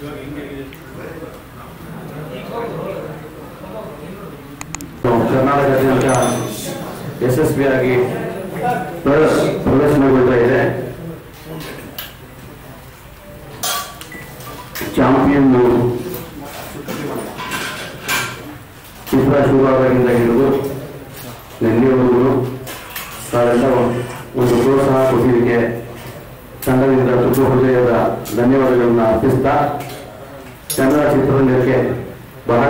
ಕರ್ನಾಟಕದಾದ್ಯಂತ ಯಶಸ್ವಿಯಾಗಿ ಪ್ರ- ಪ್ರದರ್ಶನಗೊಳ್ತಾ ಇದೆ ಚಾಂಪಿಯನ್ ಚಿತ್ರ ಶುರುವಾದಾಗಿಂದ ಹಿಡಿದು ನಿನ್ನೆವರೆಗೂ ತಾವೆಲ್ಲ ಒಂದು ಪ್ರೋತ್ಸಾಹ ಕೊಟ್ಟಿದ್ದಕ್ಕೆ ತಂಡದಿಂದ ತುಂಬ ಹೃದಯದ ಧನ್ಯವಾದಗಳನ್ನು ಅರ್ಪಿಸ್ತಾ ಕನ್ನಡ ಚಿತ್ರರಂಗಕ್ಕೆ ಬಹಳ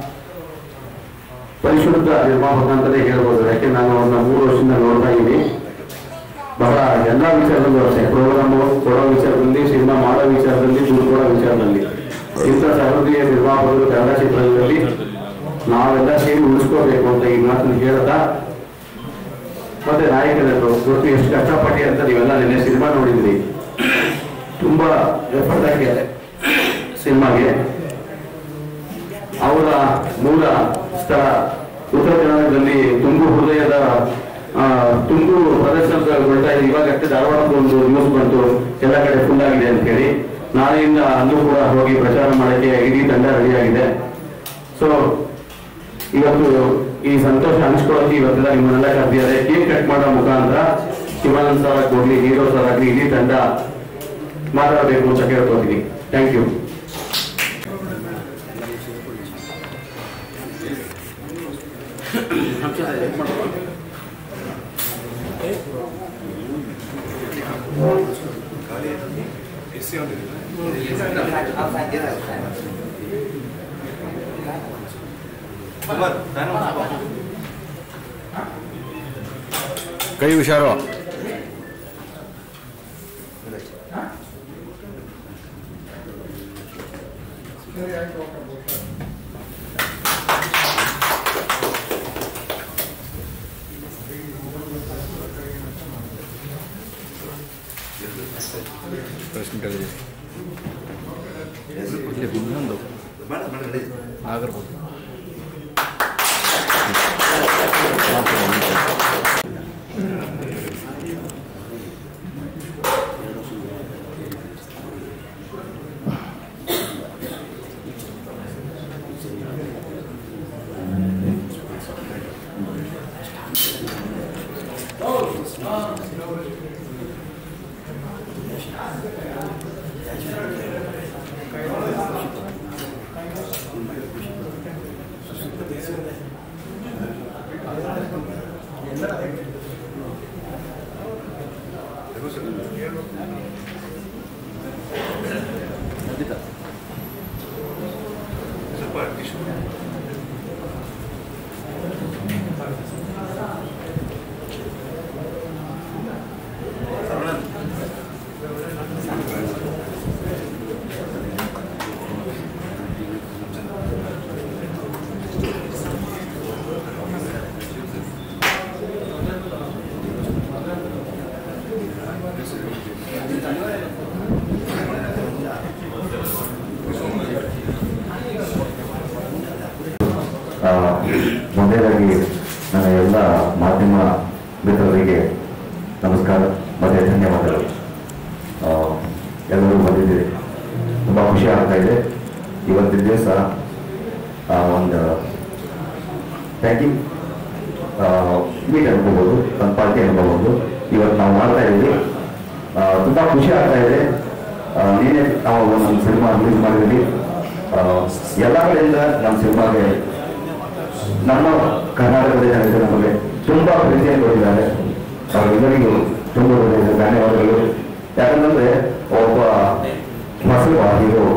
ಪರಿಶುದ್ಧ ನಿರ್ಮಾಪಕ ಅಂತಲೇ ಹೇಳ್ಬೋದು ಯಾಕೆ ನಾನು ಅವ್ರನ್ನ ಮೂರು ವರ್ಷದಿಂದ ನೋಡ್ತಾ ಇದ್ದೀನಿ ಬಹಳ ಎಲ್ಲ ವಿಚಾರದಲ್ಲೂ ಅಷ್ಟೇ ಪ್ರೋಗ್ರಾಮ್ ಕೊಡೋ ವಿಚಾರದಲ್ಲಿ ಸಿನಿಮಾ ಮಾಡೋ ವಿಚಾರದಲ್ಲಿ ದುಡ್ಡು ಕೊಡೋ ವಿಚಾರದಲ್ಲಿ ಇಂಥ ಸಹೃದಯ ನಿರ್ಮಾಪಕರು ಕನ್ನಡ ಚಿತ್ರರಂಗದಲ್ಲಿ ನಾವೆಲ್ಲ ಸೇರಿ ಉಳಿಸ್ಕೋಬೇಕು ಅಂತ ಈ ಮಾತನ್ನು ಹೇಳ್ತಾ ಮತ್ತೆ ನಾಯಕರು ಗೊತ್ತು ಎಷ್ಟು ಕಷ್ಟಪಟ್ಟಿ ಅಂತ ನೀವೆಲ್ಲ ನಿನ್ನೆ ಸಿನಿಮಾ ನೋಡಿದ್ರಿ ತುಂಬಾ ಎಫರ್ಟ್ ಹಾಕಿದ್ದಾರೆ ಸಿನಿಮಾಗೆ ಅವರ ಮೂಲ ಸ್ಥಳ ಉತ್ತರ ಕರ್ನಾಟಕದಲ್ಲಿ ತುಂಬು ಹೃದಯದ ಆ, ತುಂಬು ಪ್ರದರ್ಶನಗೊಳ್ತಾ ಇದೆ ಇವಾಗ ಅಷ್ಟೇ ಧಾರವಾಡದ ಒಂದು ನ್ಯೂಸ್ ಬಂತು ಎಲ್ಲ ಕಡೆ ಫುಲ್ ಆಗಿದೆ ಅಂತ ಹೇಳಿ ನಾಳೆಯಿಂದ ಅಲ್ಲೂ ಕೂಡ ಹೋಗಿ ಪ್ರಚಾರ ಮಾಡಕ್ಕೆ ಇಡೀ ತಂಡ ರೆಡಿಯಾಗಿದೆ ಸೊ ಇವತ್ತು ಈ ಸಂತೋಷ ಹಂಚ್ಕೊಳ್ಳೋಕೆ ಇವತ್ತೆಲ್ಲ ನಿಮ್ಮನ್ನೆಲ್ಲ ಕರೆದಿದ್ದಾರೆ ಕೇಕ್ ಕಟ್ ಮಾಡೋ ಮುಖಾಂತರ ಶಿವಾನಂದ್ ಸರ್ ಆಗ್ಲಿ ಹೀರೋ ಸರ್ ಆಗ್ಲಿ ಇಡೀ ತಂಡ ಮಾತಾಡಬೇಕು ಅಂತ ಕೇಳ್ಕೊತೀನಿ ಥ್ಯಾಂಕ್ ಯು ಕೈ ಹುಷಾರು ಪ್ರೆಸಿಡೆಂಟ್ ಇಲ್ಲಿ ಇನ್ನೊಂದು ಆಗಿರ್ಬೋದು ಆ, ಮೊದಲಾಗಿ ನನ್ನ ಎಲ್ಲ ಮಾಧ್ಯಮ ಮಿತ್ರರಿಗೆ ನಮಸ್ಕಾರ ಮತ್ತೆ ಧನ್ಯವಾದಗಳು ಆ, ಎಲ್ಲರೂ ಬಂದಿದ್ದೀರಿ ತುಂಬ ಖುಷಿ ಆಗ್ತಾ ಇದೆ ಇವತ್ತಿನ ದಿವಸ ಆ, ಒಂದು ಪ್ಯಾಕಿಂಗ್ ಮೀಟ್ ಅನ್ಕೋಬಹುದು ಒಂದು ಪಾರ್ಟಿ ಅನ್ಕೋಬಹುದು ಇವತ್ತು ನಾವು ಮಾಡ್ತಾ ಇದ್ದೀವಿ ಆ, ತುಂಬ ಖುಷಿ ಆಗ್ತಾ ಇದೆ ಆ, ನೀನೇ ನಾವು ಒಂದು ಸಿನಿಮಾ ರಿಲೀಸ್ ಮಾಡಿದ್ವಿ ಆ, ಎಲ್ಲ ಕಡೆಯಿಂದ ನಮ್ಮ ಸಿನಿಮಾಗೆ ನಮ್ಮ ಕರ್ನಾಟಕದ ಜನತೆ ನಮಗೆ ತುಂಬಾ ಪ್ರೀತಿಯನ್ನು ಕೊಟ್ಟಿದ್ದಾರೆ ಅವರೆಲ್ಲರಿಗೂ ತುಂಬ ಹೃದಯದ ಧನ್ಯವಾದಗಳು ಯಾಕಂತಂದ್ರೆ ಒಬ್ಬ ಹೊಸಬ ಹೀರೋ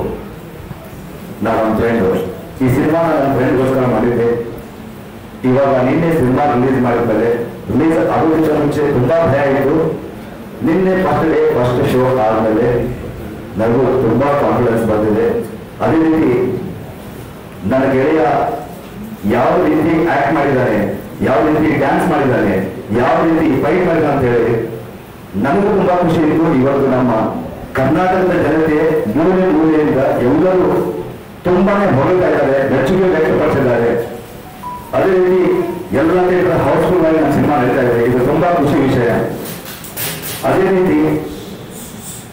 ನಾನು ನನ್ನ ಫ್ರೆಂಡು ಈ ಸಿನಿಮಾ ನನ್ನ ಫ್ರೆಂಡ್ಗೋಸ್ಕರ ಮಾಡಿದ್ದೆ ಇವಾಗ ನಿನ್ನೆ ಸಿನಿಮಾ ರಿಲೀಸ್ ಮಾಡಿದ್ಮೇಲೆ ರಿಲೀಸ್ ಆಗೋದಕ್ಕಿಂತ ಮುಂಚೆ ತುಂಬಾ ಭಯ ಇತ್ತು ನಿನ್ನೆ ಫಸ್ಟ್ ಡೇ ಫಸ್ಟ್ ಶೋ ಆದ್ಮೇಲೆ ನನಗೂ ತುಂಬಾ ಕಾನ್ಫಿಡೆನ್ಸ್ ಬಂದಿದೆ ಅದೇ ರೀತಿ ನನ್ನ ಗೆಳೆಯ ಯಾವ ರೀತಿ ಆಕ್ಟ್ ಮಾಡಿದ್ದಾನೆ ಯಾವ ರೀತಿ ಡ್ಯಾನ್ಸ್ ಮಾಡಿದ್ದಾನೆ ಯಾವ ರೀತಿ ಫೈಟ್ ಮಾಡಿದ ಅಂತ ಹೇಳಿ ನನಗೂ ತುಂಬಾ ಖುಷಿ ಇತ್ತು ಇವತ್ತು ನಮ್ಮ ಕರ್ನಾಟಕದ ಜನತೆ ಮೂಲೆ ಮೂಲೆಯಿಂದ ಎಲ್ಲರೂ ತುಂಬಾನೇ ಹೊರಡ್ತಾ ಇದ್ದಾರೆ ಮೆಚ್ಚುಗೆ ವ್ಯಕ್ತಪಡಿಸಿದ್ದಾರೆ ಅದೇ ರೀತಿ ಎಲ್ಲ ಥಿಯೇಟರ್ ಹೌಸ್ಫುಲ್ ಆಗಿ ನಮ್ಮ ಸಿನಿಮಾ ನಡೀತಾ ಇದೆ ಇದು ತುಂಬಾ ಖುಷಿ ವಿಷಯ ಅದೇ ರೀತಿ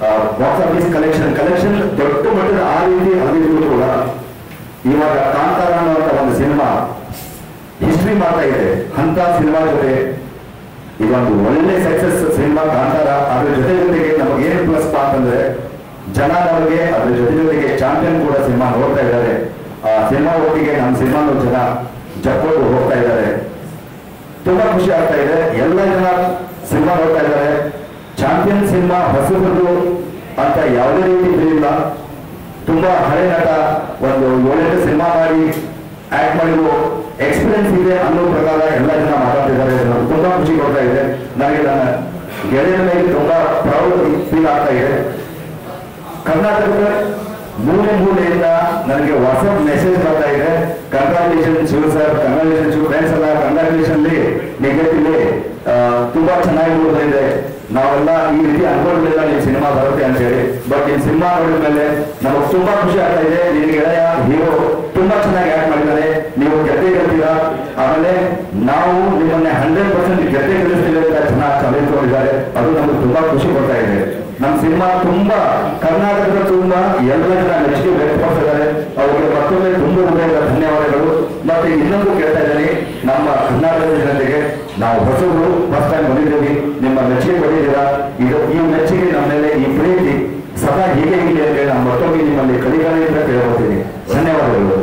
ಬಾಕ್ಸ್ ಆಫೀಸ್ ಕಲೆಕ್ಷನ್ ಕಲೆಕ್ಷನ್ ದೊಡ್ಡ ಮಟ್ಟದ ಆ ರೀತಿ ಆಗಿದ್ರು ಕೂಡ ಇವಾಗ ಕಾಂತಾರ ಅನ್ನುವಂತ ಒಂದು ಸಿನಿಮಾ ಹಿಸ್ಟ್ರಿ ಮಾಡ್ತಾ ಇದೆ ಅಂತ ಸಿನಿಮಾ ಜೊತೆ ಇದೊಂದು ಒಳ್ಳೆ ಸಕ್ಸಸ್ ಸಿನಿಮಾ ಕಾಂತಾರ ಅದ್ರ ಜೊತೆ ಜೊತೆಗೆ ನಮಗೆ ಏನು ಪ್ಲಸ್ ಅಂತಂದ್ರೆ ಜನ ನಮಗೆ ಅದ್ರ ಜೊತೆ ಜೊತೆಗೆ ಚಾಂಪಿಯನ್ ಕೂಡ ಸಿನಿಮಾ ನೋಡ್ತಾ ಇದ್ದಾರೆ ಆ ಸಿನಿಮಾ ಒಟ್ಟಿಗೆ ನಮ್ಮ ಸಿನಿಮಾ ಜನ ಜಪ್ಕೊಂಡು ಹೋಗ್ತಾ ಇದ್ದಾರೆ ತುಂಬಾ ಖುಷಿ ಆಗ್ತಾ ಇದೆ ಎಲ್ಲ ಜನ ಸಿನಿಮಾ ನೋಡ್ತಾ ಇದ್ದಾರೆ ಚಾಂಪಿಯನ್ ಸಿನಿಮಾ ಹೊಸಬರು ಅಂತ ಯಾವುದೇ ರೀತಿ ಇಲ್ಲ ತುಂಬಾ ಹಳೆ ನಟ ಒಂದು ಏಳೆಂಟು ಸಿನಿಮಾ ಮಾಡಿ ಆಕ್ಟ್ ಮಾಡಿರೋ ಎಕ್ಸ್ಪೀರಿಯನ್ಸ್ ಇದೆ ಅನ್ನೋ ಪ್ರಕಾರ ಎಲ್ಲ ಜನ ಮಾತಾಡ್ತಿದ್ದಾರೆ ಇದು ನಮ್ಗೆ ತುಂಬಾ ಖುಷಿ ಕೊಡ್ತಾ ಇದೆ ನನಗೆ ನನ್ನ ಗೆಳೆಯರ ಮೇಲೆ ತುಂಬಾ ಪ್ರೌಡ್ ಫೀಲ್ ಆಗ್ತಾ ಇದೆ ಕರ್ನಾಟಕದ ಮೂಲೆ ಮೂಲೆಯಿಂದ ನನಗೆ ವಾಟ್ಸ್ಆಪ್ ಮೆಸೇಜ್ ಬರ್ತಾ ಇದೆ congratulation Shiva sir congratulation Shiva friends ಎಲ್ಲ ಕಂಗ್ರಾಚುಲೇಷನ್ ನಿಗತ್ತಿಲಿ ತುಂಬಾ ಚೆನ್ನಾಗಿ ಇದೆ ನಾವೆಲ್ಲ ಈ ರೀತಿ ಅನ್ಕೊಂಡಿಲ್ಲ ನಿಮ್ ಸಿನಿಮಾ ಬರುತ್ತೆ ಅಂತ ಹೇಳಿ ಬಟ್ ನಿಮ್ ಸಿನಿಮಾ ನೋಡಿದ ಮೇಲೆ ನಮಗೆ ತುಂಬಾ ಖುಷಿ ಆಗ್ತಾ ಇದೆ ನಿನ್ ಗೆಳೆಯ ಹೀರೋ ತುಂಬಾ ಚೆನ್ನಾಗಿ ಆಕ್ಟ್ ಮಾಡಿದ್ದಾರೆ ನೀವು ಗೆದ್ದೆ ಗೆಲ್ತೀರಾ ಆಮೇಲೆ ನಾವು ನಿಮ್ಮನ್ನ ಹಂಡ್ರೆಡ್ ಪರ್ಸೆಂಟ್ ಗೆದ್ದೆ ಗೆಲ್ಲಿಸ್ತೀವಿ ಅಂತ ಚೆನ್ನಾಗಿ ಕಲಿತ್ಕೊಂಡಿದ್ದಾರೆ ಅದು ನಮಗೆ ತುಂಬಾ ಖುಷಿ ಕೊಡ್ತಾ ಇದೆ ನಮ್ಮ ಸಿನಿಮಾ ತುಂಬಾ ಕರ್ನಾಟಕದ ತುಂಬಾ ಎಲ್ಲ ಜನ ಮೆಚ್ಚುಗೆ ವ್ಯಕ್ತಪಡಿಸಿದ್ದಾರೆ ಅವರಿಗೆ ಮತ್ತೊಮ್ಮೆ ತುಂಬ ಹೃದಯದ ಧನ್ಯವಾದಗಳು ಮತ್ತೆ ಇನ್ನೊಂದು ಕೇಳ್ತಾ ಇದ್ದೀನಿ ನಮ್ಮ ಕರ್ನಾಟಕದ ಜನತೆಗೆ ನಾವು ಹೊಸವರು ಫಸ್ಟ್ ಟೈಮ್ ಬಂದಿದ್ದೀವಿ ನಿಮ್ಮ ಮೆಚ್ಚುಗೆ ಪಡೆದಿದ್ದೀರಾ ಇದು ಈ ಮೆಚ್ಚುಗೆ ನಮ್ಮ ಮೇಲೆ ಈ ಪ್ರೀತಿ ಸದಾ ಹೀಗೆ ಹೀಗೆ ಅಂತ ಹೇಳಿ ನಾನು ಮತ್ತೊಮ್ಮೆ ನಿಮ್ಮಲ್ಲಿ ಕಲಿಗಾಲಿಯಿಂದ ಕೇಳ್ಕೊತೀನಿ ಧನ್ಯವಾದಗಳು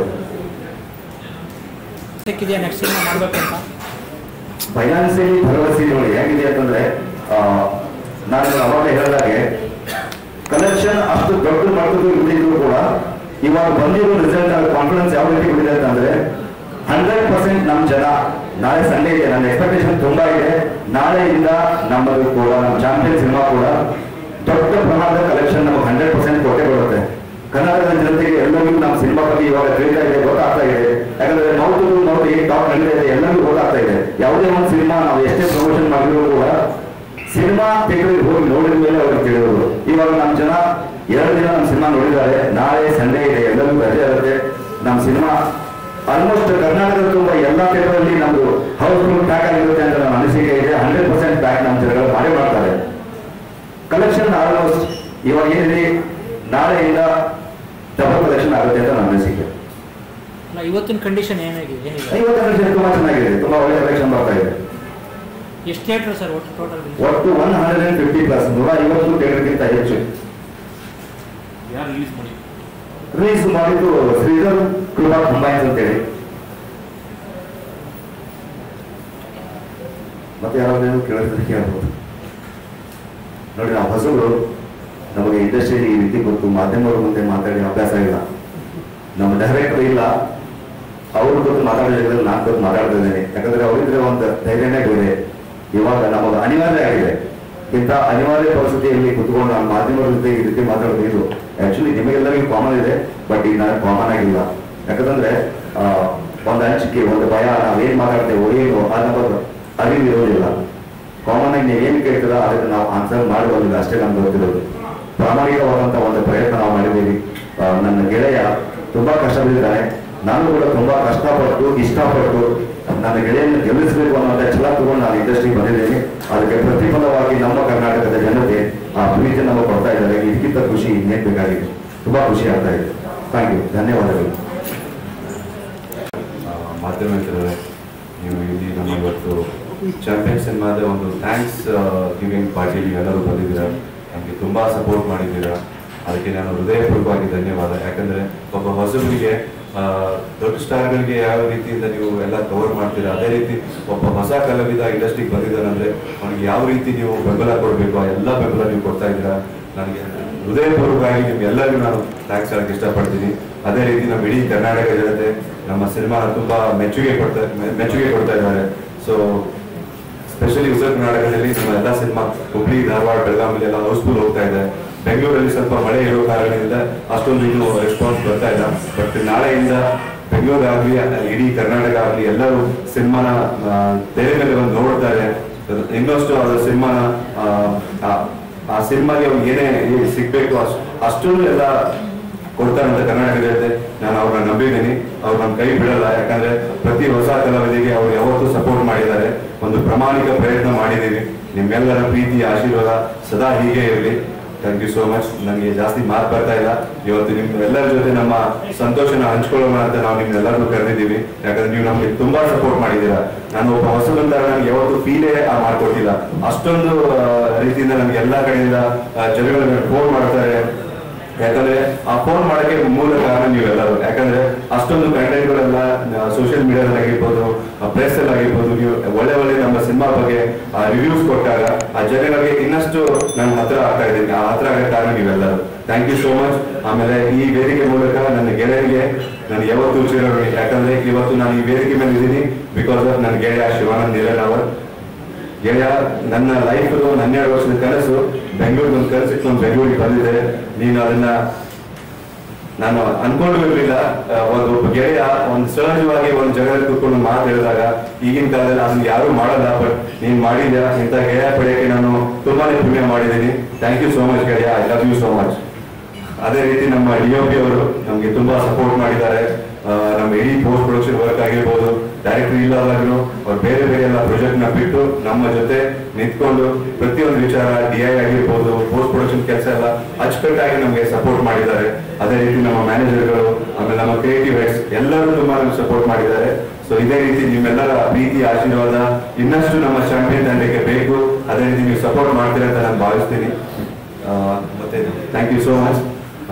ಸಿಕ್ಕಿದೆಯಾ ನೆಕ್ಸ್ಟ್ ಸಿನಿಮಾ ಮಾಡಬೇಕು ಅಂತ ಫೈನಾನ್ಸಿಯಲಿ ಭರವಸೆ ನೋಡಿ ಹೇಗಿದೆ ಅಂತಂದ್ರೆ ಆ, ನಾನು ಅವಾಗಲೇ ಹೇಳಿದಾಗೆ ಕಲೆಕ್ಷನ್ ಅಷ್ಟು ದೊಡ್ಡ ಮಟ್ಟದ್ದು ಇದ್ದಿದ್ರು ಕೂಡ ಇವಾಗ ಬಂದಿರೋ ರಿಸಲ್ಟ್ ಕಾನ್ಫಿಡೆನ್ಸ್ ಯಾವ ರೀತಿ ಬಿಟ್ಟಿದೆ ಅಂತಂದ್ರೆ ಹಂಡ್ರೆಡ್ ಪರ್ಸೆಂಟ್ ನಮ್ಮ ಜನ ನಾಳೆ ಸಂಡೇ ಇದೆ ನನ್ನ ಎಕ್ಸ್ಪೆಕ್ಟೇಷನ್ ತುಂಬಾ ಇದೆ ನಾಳೆಯಿಂದ ನಮ್ಮದು ಕೂಡ ನಮ್ಮ ಚಾಂಪಿಯನ್ ಸಿನಿಮಾ ಕೂಡ ದೊಡ್ಡ ಪ್ರಮಾಣದ ಕಲೆಕ್ಷನ್ ನಮಗೆ ಹಂಡ್ರೆಡ್ ಪರ್ಸೆಂಟ್ ಕೊಟ್ಟೆ ಕೊಡುತ್ತೆ ಕರ್ನಾಟಕದ ಜನತೆಗೆ ಎಲ್ಲರಿಗೂ ನಮ್ಮ ಸಿನಿಮಾ ಬಗ್ಗೆ ಇವಾಗ ತಿಳಿತಾ ಇದೆ ಗೊತ್ತಾಗ್ತಾ ಇದೆ ಯಾಕಂದ್ರೆ ಮೌತ್ ಮೌತ್ ಹೇಗೆ ಟಾಪ್ ನಡೀತಾ ಇದೆ ಎಲ್ಲರಿಗೂ ಗೊತ್ತಾಗ್ತಾ ಇದೆ ಯಾವುದೇ ಒಂದು ಸಿನಿಮಾ ನಾವು ಎಷ್ಟೇ ಪ್ರಮೋಷನ್ ಮಾಡಿದ್ರು ಕೂಡ ಸಿನಿಮಾ ಥಿಯೇಟರ್ಗೆ ಹೋಗಿ ನೋಡಿದ ಮೇಲೆ ಅವ್ರಿಗೆ ತಿಳಿಯೋದು ಇವಾಗ ನಮ್ಮ ಜನ ಎರಡು ದಿನ ನಮ್ಮ ಸಿನಿಮಾ ನೋಡಿದ್ದಾರೆ ನಾಳೆ ಸಂಡೇ ಇದೆ ಎಲ್ಲರಿಗೂ ರಜೆ ಇರುತ್ತೆ ನಮ್ಮ ಸಿನಿಮಾ ಆಲ್ಮೋಸ್ಟ್ ಕರ್ನಾಟಕದ ತುಂಬ ಎಲ್ಲ ಥಿಯೇಟರಲ್ಲಿ ನಮ್ದು ಹೌಸ್ಫುಲ್ ಪ್ಯಾಕ್ ಆಗಿರುತ್ತೆ ಅಂತ ನಮ್ಮ ಅನಿಸಿಕೆ ಇದೆ ಹಂಡ್ರೆಡ್ ಪರ್ಸೆಂಟ್ ಪ್ಯಾಕ್ ನಮ್ಮ ಜನಗಳು ಮಾಡೇ ಮಾಡ್ತಾರೆ ಕಲೆಕ್ಷನ್ ಆಲ್ಮೋಸ್ಟ್ ಇವಾಗ ಏನಿದೆ ನಾಳೆಯಿಂದ ಡಬಲ್ ಕಲೆಕ್ಷನ್ ಆಗುತ್ತೆ ಅಂತ ನನ್ನ ಅನಿಸಿಕೆ ಅಲ್ಲ ಇವತ್ತಿನ ಕಂಡೀಷನ್ ಏನಾಗಿದೆ ಏನಿದೆ ಐವತ್ತು ಕಲೆಕ್ಷನ್ ತುಂಬಾ ಚೆನ್ನಾಗಿದೆ ತುಂಬಾ ಒಳ್ಳೆ ಕಲೆಕ್ಷನ್ ಬರ್ತಾ ಇದೆ ಎಷ್ಟು ಥಿಯೇಟ್ರ್ ಸರ್ ಒಟ್ಟು ಟೋಟಲ್ ಒಟ್ಟು one hundred and fifty plus ನೂರ ಐವತ್ತು ಥಿಯೇಟರ್ಗಿಂತ ಹೆಚ್ಚು ಯಾರು ರಿಲೀಸ್ ಮಾಡಿ ರಿಲೀಸ್ ಮಾಡಿದ್ದು ಶ್ರೀಧರ್ ಕೃಪಾ ಕಂಬೈನ್ಸ್ ಅಂತೇಳಿ ಮತ್ತೆ ಯಾರಾದ್ರೂ ಕೇಳಿದ್ರೆ ಕೇಳ್ಬೋದು ನೋಡಿ ನಾವು ಹೊಸಗಳು ನಮಗೆ ಇಂಡಸ್ಟ್ರಿ ಈ ರೀತಿ ಗೊತ್ತು ಮಾಧ್ಯಮಗಳ ಮುಂದೆ ಮಾತಾಡಿ ಅಭ್ಯಾಸ ಇಲ್ಲ ನಮ್ಮ ಡೈರೆಕ್ಟರ್ ಇಲ್ಲ ಅವ್ರ ಗೊತ್ತು ಮಾತಾಡೋದ್ರಲ್ಲಿ ನಾನು ಗೊತ್ತು ಮಾತಾಡ್ತಾ ಇದ್ದೇನೆ ಯಾಕಂದ್ರೆ ಅವರಿದ್ರೆ ಒಂದು ಧೈರ್ಯನೇ ಬೇರೆ ಇವಾಗ ನಮಗೆ ಅನಿವಾರ್ಯ ಆಗಿದೆ ಇಂಥ ಅನಿವಾರ್ಯ ಪರಿಸ್ಥಿತಿಯಲ್ಲಿ ಕುತ್ಕೊಂಡು ನಾನು ಮಾಧ್ಯಮದ ಜೊತೆ ಈ ರೀತಿ ಮಾತಾಡೋದು ಇದು ಆಕ್ಚುಲಿ ನಿಮಗೆಲ್ಲರಿಗೂ ಕಾಮನ್ ಇದೆ ಬಟ್ ಈಗ ನನಗೆ ಕಾಮನ್ ಆಗಿಲ್ಲ ಯಾಕಂದ್ರೆ ಆ, ಒಂದು ಹಂಚಿಕೆ ಒಂದು ಭಯ ನಾವೇನ್ ಮಾತಾಡ್ತೇವೆ ಏನು ಅನ್ನೋದು ಅರಿವು ಇರೋದಿಲ್ಲ ಕಾಮನ್ ಆಗಿ ನೀವು ಏನ್ ಕೇಳ್ತೀರಾ ಅದಕ್ಕೆ ನಾವು ಆನ್ಸರ್ ಮಾಡುವುದಿಲ್ಲ ಅಷ್ಟೇ ನಮ್ಗೆ ಗೊತ್ತಿರೋದು ಪ್ರಾಮಾಣಿಕವಾದಂತ ಒಂದು ಪ್ರಯತ್ನ ನಾವು ಮಾಡಿದ್ದೀವಿ ಆ, ನನ್ನ ಗೆಳೆಯ ತುಂಬಾ ಕಷ್ಟ ಬಿದ್ದಿದ್ದಾನೆ ನಾನು ಕೂಡ ತುಂಬಾ ಕಷ್ಟಪಟ್ಟು ಇಷ್ಟಪಟ್ಟು ನನ್ನ ಗೆಳೆಯನ್ನು ಗೆಲ್ಲಿಸಬೇಕು ಅನ್ನೋ ಛಲ ತಗೊಂಡು ನಾನು ಇಂಡಸ್ಟ್ರಿಗೆ ಬಂದಿದ್ದೀನಿ ಅದಕ್ಕೆ ಪ್ರತಿಫಲವಾಗಿ ನಮ್ಮ ಕರ್ನಾಟಕದ ಜನತೆ ಆ ಪ್ರೀತಿ ನಮಗೆ ಕೊಡ್ತಾ ಇದ್ದಾರೆ ಇದಕ್ಕಿಂತ ಖುಷಿ ಇನ್ನೇನ್ ಬೇಕಾಗಿದೆ ತುಂಬಾ ಖುಷಿ ಆಗ್ತಾ ಇದೆ ಥ್ಯಾಂಕ್ ಯು ಧನ್ಯವಾದಗಳು ಆ, ಮಾಧ್ಯಮ ಮಿತ್ರರೇ ನೀವು ಇಲ್ಲಿ ನಮ್ಮ ಇವತ್ತು ಚಾಂಪಿಯನ್ ಸಿನಿಮಾದ ಒಂದು ಥ್ಯಾಂಕ್ಸ್ ಗಿವಿಂಗ್ ಪಾರ್ಟಿಲಿ ಎಲ್ಲರೂ ಬಂದಿದ್ದೀರಾ ನಮಗೆ ತುಂಬ ಸಪೋರ್ಟ್ ಮಾಡಿದ್ದೀರಾ ಅದಕ್ಕೆ ನಾನು ಹೃದಯಪೂರ್ವಕವಾಗಿ ಧನ್ಯವಾದ ಯಾಕಂದರೆ ಒಬ್ಬ ಹೊಸಬರಿಗೆ ಆ, ದೊಡ್ಡ ಸ್ಟಾರ್ಗಳಿಗೆ ಯಾವ ರೀತಿಯಿಂದ ನೀವು ಎಲ್ಲ ಕವರ್ ಮಾಡ್ತೀರಾ ಅದೇ ರೀತಿ ಒಬ್ಬ ಹೊಸ ಕಲಾವಿದ ಇಂಡಸ್ಟ್ರಿಗೆ ಬಂದಿದ್ದಾನಂದ್ರೆ ಅವನಿಗೆ ಯಾವ ರೀತಿ ನೀವು ಬೆಂಬಲ ಕೊಡಬೇಕು ಆ ಎಲ್ಲ ಬೆಂಬಲ ನೀವು ಕೊಡ್ತಾ ಇದ್ದೀರಾ ನನಗೆ ಹೃದಯಪೂರ್ವಕವಾಗಿ ನಿಮ್ಗೆಲ್ಲರಿಗೂ ನಾನು ಥ್ಯಾಂಕ್ಸ್ ಹೇಳಕ್ಕೆ ಇಷ್ಟಪಡ್ತೀನಿ ಅದೇ ರೀತಿ ನಮ್ಮ ಇಡೀ ಕರ್ನಾಟಕ ಜನತೆ ನಮ್ಮ ಸಿನಿಮಾ ತುಂಬಾ ಮೆಚ್ಚುಗೆ ಕೊಡ್ತಾ ಮೆ- ಮೆಚ್ಚುಗೆ ಕೊಡ್ತಾ ಇದ್ದಾರೆ ಸೊ ಸ್ಪೆಷಲಿ ಉತ್ತರ ಕರ್ನಾಟಕದಲ್ಲಿ ನಮ್ಮ ಎಲ್ಲ ಸಿನಿಮಾ ಹುಬ್ಳಿ ಧಾರವಾಡ ಬೆಳಗಾವಿ ಎಲ್ಲ ಹೌಸ್ಫುಲ್ ಹೋಗ್ತಾ ಇದೆ ಬೆಂಗಳೂರಲ್ಲಿ ಸ್ವಲ್ಪ ಮಳೆ ಇರೋ ಕಾರಣದಿಂದ ಅಷ್ಟೊಂದು ಇನ್ನೂ ರೆಸ್ಪಾನ್ಸ್ ಬರ್ತಾ ಇಲ್ಲ ಬಟ್ ನಾಳೆಯಿಂದ ಬೆಂಗಳೂರಾಗಲಿ ಇಡೀ ಕರ್ನಾಟಕ ಆಗಲಿ ಎಲ್ಲರೂ ಸಿನಿಮಾನ ಆ, ತೆರೆ ಮೇಲೆ ಬಂದು ನೋಡ್ತಾರೆ ಇನ್ನಷ್ಟು ಅದರ ಸಿನಿಮಾನ ಆ, ಆ- ಆ ಸಿನಿಮಾಗೆ ಅವ್ರಿಗೆ ಏನೇ ಏನ್ ಸಿಗ್ಬೇಕು ಅಷ್ಟು ಅಷ್ಟೊಂದು ಎಲ್ಲ ಕೊಡ್ತಾರೆ ಅಂತ ಕರ್ನಾಟಕ ಜನತೆ ನಾನು ಅವ್ರನ್ನ ನಂಬಿದ್ದೀನಿ ಅವ್ರು ನಮ್ಮ ಕೈ ಬಿಡಲ್ಲ ಯಾಕಂದ್ರೆ ಪ್ರತಿ ಹೊಸ ಕಲಾವಿದಿಗೆ ಅವ್ರು ಯಾವತ್ತೂ ಸಪೋರ್ಟ್ ಮಾಡಿದ್ದಾರೆ ಒಂದು ಪ್ರಾಮಾಣಿಕ ಪ್ರಯತ್ನ ಮಾಡಿದ್ದೀವಿ ನಿಮ್ಮೆಲ್ಲರ ಪ್ರೀತಿ ಆಶೀರ್ವಾದ ಸದಾ ಹೀಗೆ ಇರಲಿ ಥ್ಯಾಂಕ್ ಯು ಸೋ ಮಚ್ ನನಗೆ ಜಾಸ್ತಿ ಮಾತು ಬರ್ತಾ ಇಲ್ಲ ಇವತ್ತು ನಿಮ್ ಎಲ್ಲರ ಜೊತೆ ನಮ್ಮ ಸಂತೋಷನ ಹಂಚ್ಕೊಳ್ಳೋಣ ಅಂತ ನಾವು ನಿಮ್ನೆಲ್ಲರಿಗೂ ಕರೆದಿದ್ದೀವಿ ಯಾಕಂದ್ರೆ ನೀವು ನಮಗೆ ತುಂಬಾ ಸಪೋರ್ಟ್ ಮಾಡಿದ್ದೀರಾ ನಾನು ಒಬ್ಬ ಹೊಸಬಂದ ನನಗೆ ಯಾವತ್ತು ಫೀಲೇ ಮಾಡ್ಕೊಟ್ಟಿಲ್ಲ ಅಷ್ಟೊಂದು ಆ, ರೀತಿಯಿಂದ ನನಗೆ ಎಲ್ಲಾ ಕಡೆಯಿಂದ ಆ, ಜನಗಳು ಫೋನ್ ಮಾಡ್ತಾರೆ ಯಾಕಂದ್ರೆ ಆ ಫೋನ್ ಮಾಡಕ್ಕೆ ಮೂಲ ಕಾರಣ ನೀವೆಲ್ಲರೂ ಯಾಕಂದ್ರೆ ಅಷ್ಟೊಂದು ಕಂಟೆಂಟ್ಗಳೆಲ್ಲ ಸೋಷಿಯಲ್ ಮೀಡಿಯಾದಲ್ಲಿ ಆಗಿರ್ಬೋದು ಪ್ರೆಸ್ ಅಲ್ಲಿ ಆಗಿರ್ಬೋದು ನೀವು ಒಳ್ಳೆ ಒಳ್ಳೆ ನಮ್ಮ ಸಿನಿಮಾ ಬಗ್ಗೆ ರಿವ್ಯೂಸ್ ಕೊಟ್ಟಾಗ ಆ ಜನಗಳಿಗೆ ಇನ್ನಷ್ಟು ನನ್ನ ಹತ್ರ ಆಗ್ತಾ ಇದ್ದೀನಿ ಆ ಹತ್ರ ಆಗೋ ಕಾರಣ ನೀವೆಲ್ಲರೂ ಥ್ಯಾಂಕ್ ಯು ಸೋ ಮಚ್ ಆಮೇಲೆ ಈ ವೇದಿಕೆ ಮೂಲಕ ನನ್ನ ಗೆಳೆಯರಿಗೆ ನಾನು ಯಾವತ್ತೂ ಚಿರೋಣಿ ಯಾಕಂದ್ರೆ ಇವತ್ತು ನಾನು ಈ ವೇದಿಕೆ ಮೇಲೆ ಇದ್ದೀನಿ ಬಿಕಾಸ್ ಆಫ್ ನನ್ನ ಗೆಳೆಯ ಶಿವಾನಂದ್ ನಿರನ್ ಅವರ್ ಗೆಳೆಯ ನನ್ನ ಲೈಫ್ ಹನ್ನೆರಡು ವರ್ಷದ ಕನಸು ಬೆಂಗಳೂರಿಗೆ ಒಂದು ಕನಸು ಇಟ್ಕೊಂಡು ಬೆಂಗಳೂರಿಗೆ ಬಂದಿದೆ ನೀನು ಅದನ್ನ ನಾನು ಅನ್ಕೊಂಡು ಇರಲಿಲ್ಲ ಒಂದು ಒಬ್ಬ ಗೆಳೆಯ ಒಂದು ಸಹಜವಾಗಿ ಒಂದು ಜಾಗದಲ್ಲಿ ಕೂತ್ಕೊಂಡು ಮಾತು ಹೇಳಿದಾಗ ಈಗಿನ ಕಾಲದಲ್ಲಿ ಅದನ್ನ ಯಾರು ಮಾಡಲ್ಲ ಬಟ್ ನೀನ್ ಮಾಡಿದ್ಯಾ ಇಂಥ ಗೆಳೆಯ ಪಡೆಯಕ್ಕೆ ನಾನು ತುಂಬಾನೇ ಪುಣ್ಯ ಮಾಡಿದ್ದೀನಿ ಥ್ಯಾಂಕ್ ಯು ಸೋ ಮಚ್ ಗೆಳೆಯ I love you so much ಅದೇ ರೀತಿ ನಮ್ಮ ಡಿ ಒ ಪಿ ಅವರು ನಮಗೆ ತುಂಬಾ ಸಪೋರ್ಟ್ ಮಾಡಿದ್ದಾರೆ ಆ, ನಮ್ಮ ಇಡೀ ಪೋಸ್ಟ್ ಪ್ರೊಡಕ್ಷನ್ ವರ್ಕ್ ಆಗಿರ್ಬೋದು ಡೈರೆಕ್ಟರ್ ಇಲ್ಲದಾದ್ರು ಅವ್ರು ಬೇರೆ ಬೇರೆ ಎಲ್ಲ ಪ್ರಾಜೆಕ್ಟ್ ನ ಬಿಟ್ಟು ನಮ್ಮ ಜೊತೆ ನಿಂತ್ಕೊಂಡು ಪ್ರತಿಯೊಂದು ವಿಚಾರ ಡಿ ಐ ಆಗಿರ್ಬೋದು ಪೋಸ್ಟ್ ಪ್ರೊಡಕ್ಷನ್ ಕೆಲಸ ಎಲ್ಲ ಅಚ್ಚುಕಟ್ಟಾಗಿ ನಮಗೆ ಸಪೋರ್ಟ್ ಮಾಡಿದ್ದಾರೆ ಅದೇ ರೀತಿ ನಮ್ಮ ಮ್ಯಾನೇಜರ್ಗಳು ಆಮೇಲೆ ನಮ್ಮ ಕ್ರಿಯೇಟಿವ್ ಹೆಡ್ಸ್ ಎಲ್ಲರೂ ತುಂಬಾ ನಮ್ಗೆ ಸಪೋರ್ಟ್ ಮಾಡಿದ್ದಾರೆ ಸೊ ಇದೇ ರೀತಿ ನಿಮ್ಮೆಲ್ಲರ ಪ್ರೀತಿ ಆಶೀರ್ವಾದ ಇನ್ನಷ್ಟು ನಮ್ಮ ಚಾಂಪಿಯನ್ ತಂಡಕ್ಕೆ ಬೇಕು ಅದೇ ರೀತಿ ನೀವು ಸಪೋರ್ಟ್ ಮಾಡ್ತೀರಾ ಅಂತ ನಾನು ಭಾವಿಸ್ತೀನಿ ಆ, ಮತ್ತೆ ಥ್ಯಾಂಕ್ ಯು ಸೋ ಮಚ್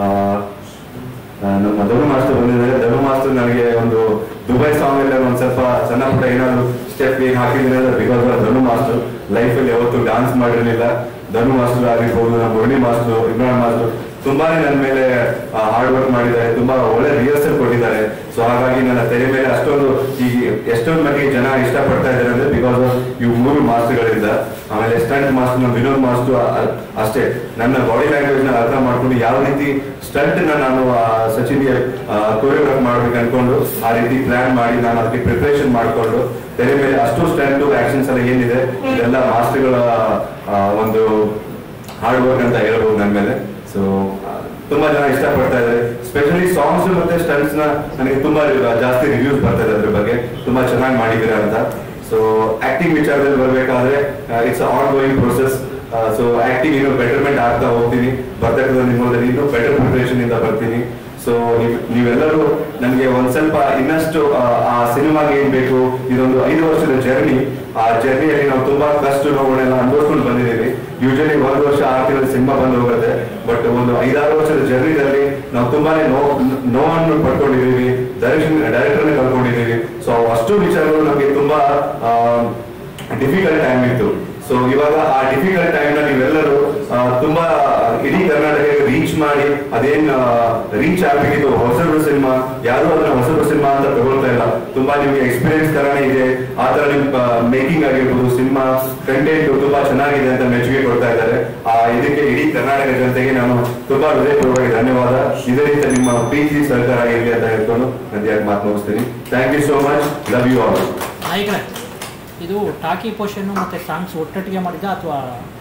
ನಮ್ಮ ಧನು ಮಾಸ್ಟರ್ ಬಂದಿದ್ದಾರೆ ಧನು ಮಾಸ್ಟರ್ ನನಗೆ ಒಂದು ದುಬೈ ಸಾಂಗ್ ಅಲ್ಲಿ ಒಂದ್ ಸ್ವಲ್ಪ ಸಣ್ಣ ಪುಟ್ಟ ಏನಾದ್ರು ಸ್ಟೆಪ್ ಏನ್ ಹಾಕಿದ್ರೆ ಅಂದ್ರೆ ಬಿಕಾಸ್ ಧನು ಮಾಸ್ಟರ್ ಲೈಫ್ ಅಲ್ಲಿ ಯಾವತ್ತು ಡಾನ್ಸ್ ಮಾಡಿರ್ಲಿಲ್ಲ ಧನು ಮಾಸ್ಟರ್ ಆಗಿರ್ಬೋದು ನಮ್ಮ ಮುರಳಿ ಮಾಸ್ಟರ್ ಇಮ್ರಾನ್ ಮಾಸ್ಟರ್ ತುಂಬಾನೇ ನನ್ನ ಮೇಲೆ ಹಾರ್ಡ್ ವರ್ಕ್ ಮಾಡಿದ್ದಾರೆ ತುಂಬಾ ಒಳ್ಳೆ ರಿಹರ್ಸಲ್ ಕೊಟ್ಟಿದ್ದಾರೆ ಸೊ ಹಾಗಾಗಿ ನನ್ನ ತೆರೆ ಮೇಲೆ ಅಷ್ಟೊಂದು ಈಗ ಎಷ್ಟೊಂದು ಮಟ್ಟಿಗೆ ಜನ ಇಷ್ಟಪಡ್ತಾ ಇದ್ದಾರೆ ಅಂದ್ರೆ ಬಿಕಾಸ್ ಆಫ್ ಇವು ಮೂರು ಮಾಸ್ಟರ್ಗಳಿಂದ ಆಮೇಲೆ ಸ್ಟಂಟ್ ಮಾಸ್ಟರ್ ನಮ್ಮ ವಿನೋದ್ ಮಾಸ್ಟರ್ ಅ- ಅಷ್ಟೇ ನನ್ನ ಬಾಡಿ ಲ್ಯಾಂಗ್ವೇಜ್ ನ ಅರ್ಥ ಮಾಡ್ಕೊಂಡು ಯಾವ ರೀತಿ ಸ್ಟಂಟ್ ನ ನಾನು ಆ, ಸಚಿನ್ಗೆ ಕೊರಿಯೋಗ್ರಾಫ್ ಮಾಡ್ಬೇಕು ಅನ್ಕೊಂಡು ಆ ರೀತಿ ಪ್ಲಾನ್ ಮಾಡಿ ನಾನು ಅದಕ್ಕೆ ಪ್ರಿಪರೇಷನ್ ಮಾಡ್ಕೊಂಡು ತೆರೆ ಮೇಲೆ ಅಷ್ಟು ಸ್ಟಂಟ್ ಆಕ್ಷನ್ಸ್ ಎಲ್ಲ ಏನಿದೆ ಇದೆಲ್ಲ ಮಾಸ್ಟರ್ಗಳ ಆ, ಒಂದು ಹಾರ್ಡ್ ವರ್ಕ್ ಅಂತ ಹೇಳ್ಬೋದು ನನ್ನ ಮೇಲೆ ಸೊ ತುಂಬಾ ಜನ ಇಷ್ಟಪಡ್ತಾ ಇದ್ದಾರೆ ಸ್ಪೆಷಲಿ ಸಾಂಗ್ಸ್ ಮತ್ತೆ ಸ್ಟಂಟ್ಸ್ ನ ನನಗೆ ತುಂಬಾ ಜಾಸ್ತಿ ರಿವ್ಯೂಸ್ ಬರ್ತಾ ಇದೆ ಅದ್ರ ಬಗ್ಗೆ ತುಂಬಾ ಚೆನ್ನಾಗಿ ಮಾಡಿದ್ದೀರಾ ಅಂತ ಸೊ ಆಕ್ಟಿಂಗ್ ವಿಚಾರದಲ್ಲಿ ಬರಬೇಕಾದ್ರೆ it's ongoing process so acting ಇನ್ನೂ ಬೆಟರ್ಮೆಂಟ್ ಆಗ್ತಾ ಹೋಗ್ತೀನಿ ಬರ್ತಕ್ಕಂಥ ನಿಮ್ಮಲ್ಲಿ ಇನ್ನೂ ಬೆಟರ್ ಪ್ರಿಪರೇಷನ್ ಇಂದ ಬರ್ತೀನಿ ಸೊ ನೀವೆಲ್ಲರೂ ನನಗೆ ಒಂದ್ ಸ್ವಲ್ಪ ಇನ್ನಷ್ಟು ಆ, ಆ ಸಿನಿಮಾಗೆ ಏನ್ ಬೇಕು ಇದೊಂದು ಐದು ವರ್ಷದ ಜರ್ನಿ ಆ ಜರ್ನಿಯಲ್ಲಿ ನಾವು ತುಂಬಾ ಕಷ್ಟ ನೋವುಗಳನ್ನೆಲ್ಲ ಅನುಭವಿಸ್ಕೊಂಡು ಬಂದಿದ್ದೀವಿ ಯೂಶಲಿ ಒಂದು ವರ್ಷ ಆರು ತಿಂಗಳ ಸಿನಿಮಾ ಬಂದು ಹೋಗುತ್ತೆ ಬಟ್ ಒಂದು ಐದಾರು ವರ್ಷದ ಜರ್ನಿದಲ್ಲಿ ನಾವು ತುಂಬಾನೇ ನೋವು ನೋವನ್ನು ಪಡ್ಕೊಂಡಿದ್ದೀವಿ ಡೈರೆಕ್ಷನ್ ಡೈರೆಕ್ಟರ್ನೇ ಕಳ್ಕೊಂಡಿದ್ದೀವಿ ಸೊ ಅಷ್ಟು ವಿಚಾರಗಳು ನಮಗೆ ತುಂಬಾ ಡಿಫಿಕಲ್ಟ್ ಟೈಮ್ ಇತ್ತು ಸೊ ಇವಾಗ ಆ ಡಿಫಿಕಲ್ಟ್ ಟೈಮ್ ನ ನೀವೆಲ್ಲರೂ ಆ, ತುಂಬಾ ಇಡೀ ಕರ್ನಾಟಕಕ್ಕೆ ರೀಚ್ ಮಾಡಿ ಅದೇನ್ ರೀಚ್ ಆಗ್ಬೇಕಿತ್ತು ಹೊಸಬ್ರು ಸಿನಿಮಾ ಯಾರು ಅದನ್ನ ಹೊಸಬ್ರು ಸಿನಿಮಾ ಅಂತ ತಗೊಳ್ತಾ ಇಲ್ಲ ತುಂಬಾ ನಿಮ್ಗೆ ಎಕ್ಸ್ಪೀರಿಯನ್ಸ್ ತರಾನೇ ಇದೆ ಆ ತರ ನಿಮ್ ಮೇಕಿಂಗ್ ಆಗಿರ್ಬೋದು ಸಿನಿಮಾ ಕಂಟೆಂಟ್ ತುಂಬಾ ಚೆನ್ನಾಗಿದೆ ಅಂತ ಮೆಚ್ಚುಗೆ ಕೊಡ್ತಾ ಇದ್ದಾರೆ ಆ ಇದಕ್ಕೆ ಇಡೀ ಕರ್ನಾಟಕ ಜನತೆಗೆ ನಾನು ತುಂಬಾ ಹೃದಯಪೂರ್ವಕವಾಗಿ ಧನ್ಯವಾದ ಇದೇ ರೀತಿ ನಿಮ್ಮ ಪ್ರೀತಿ ಸಹಕಾರ ಇರಲಿ ಅಂತ ಹೇಳ್ಕೊಂಡು ನಾನು ಯಾಕೆ ಮಾತು ಮುಗಿಸ್ತೀನಿ thank you so much love you all ನಾಯಕರೇ ಇದು ಟಾಕಿ ಪೋರ್ಷನ್ನು ಮತ್ತು ಸಾಂಗ್ಸ್ ಒಟ್ಟೊಟ್ಟಿಗೆ ಮಾಡಿದ ಅಥವಾ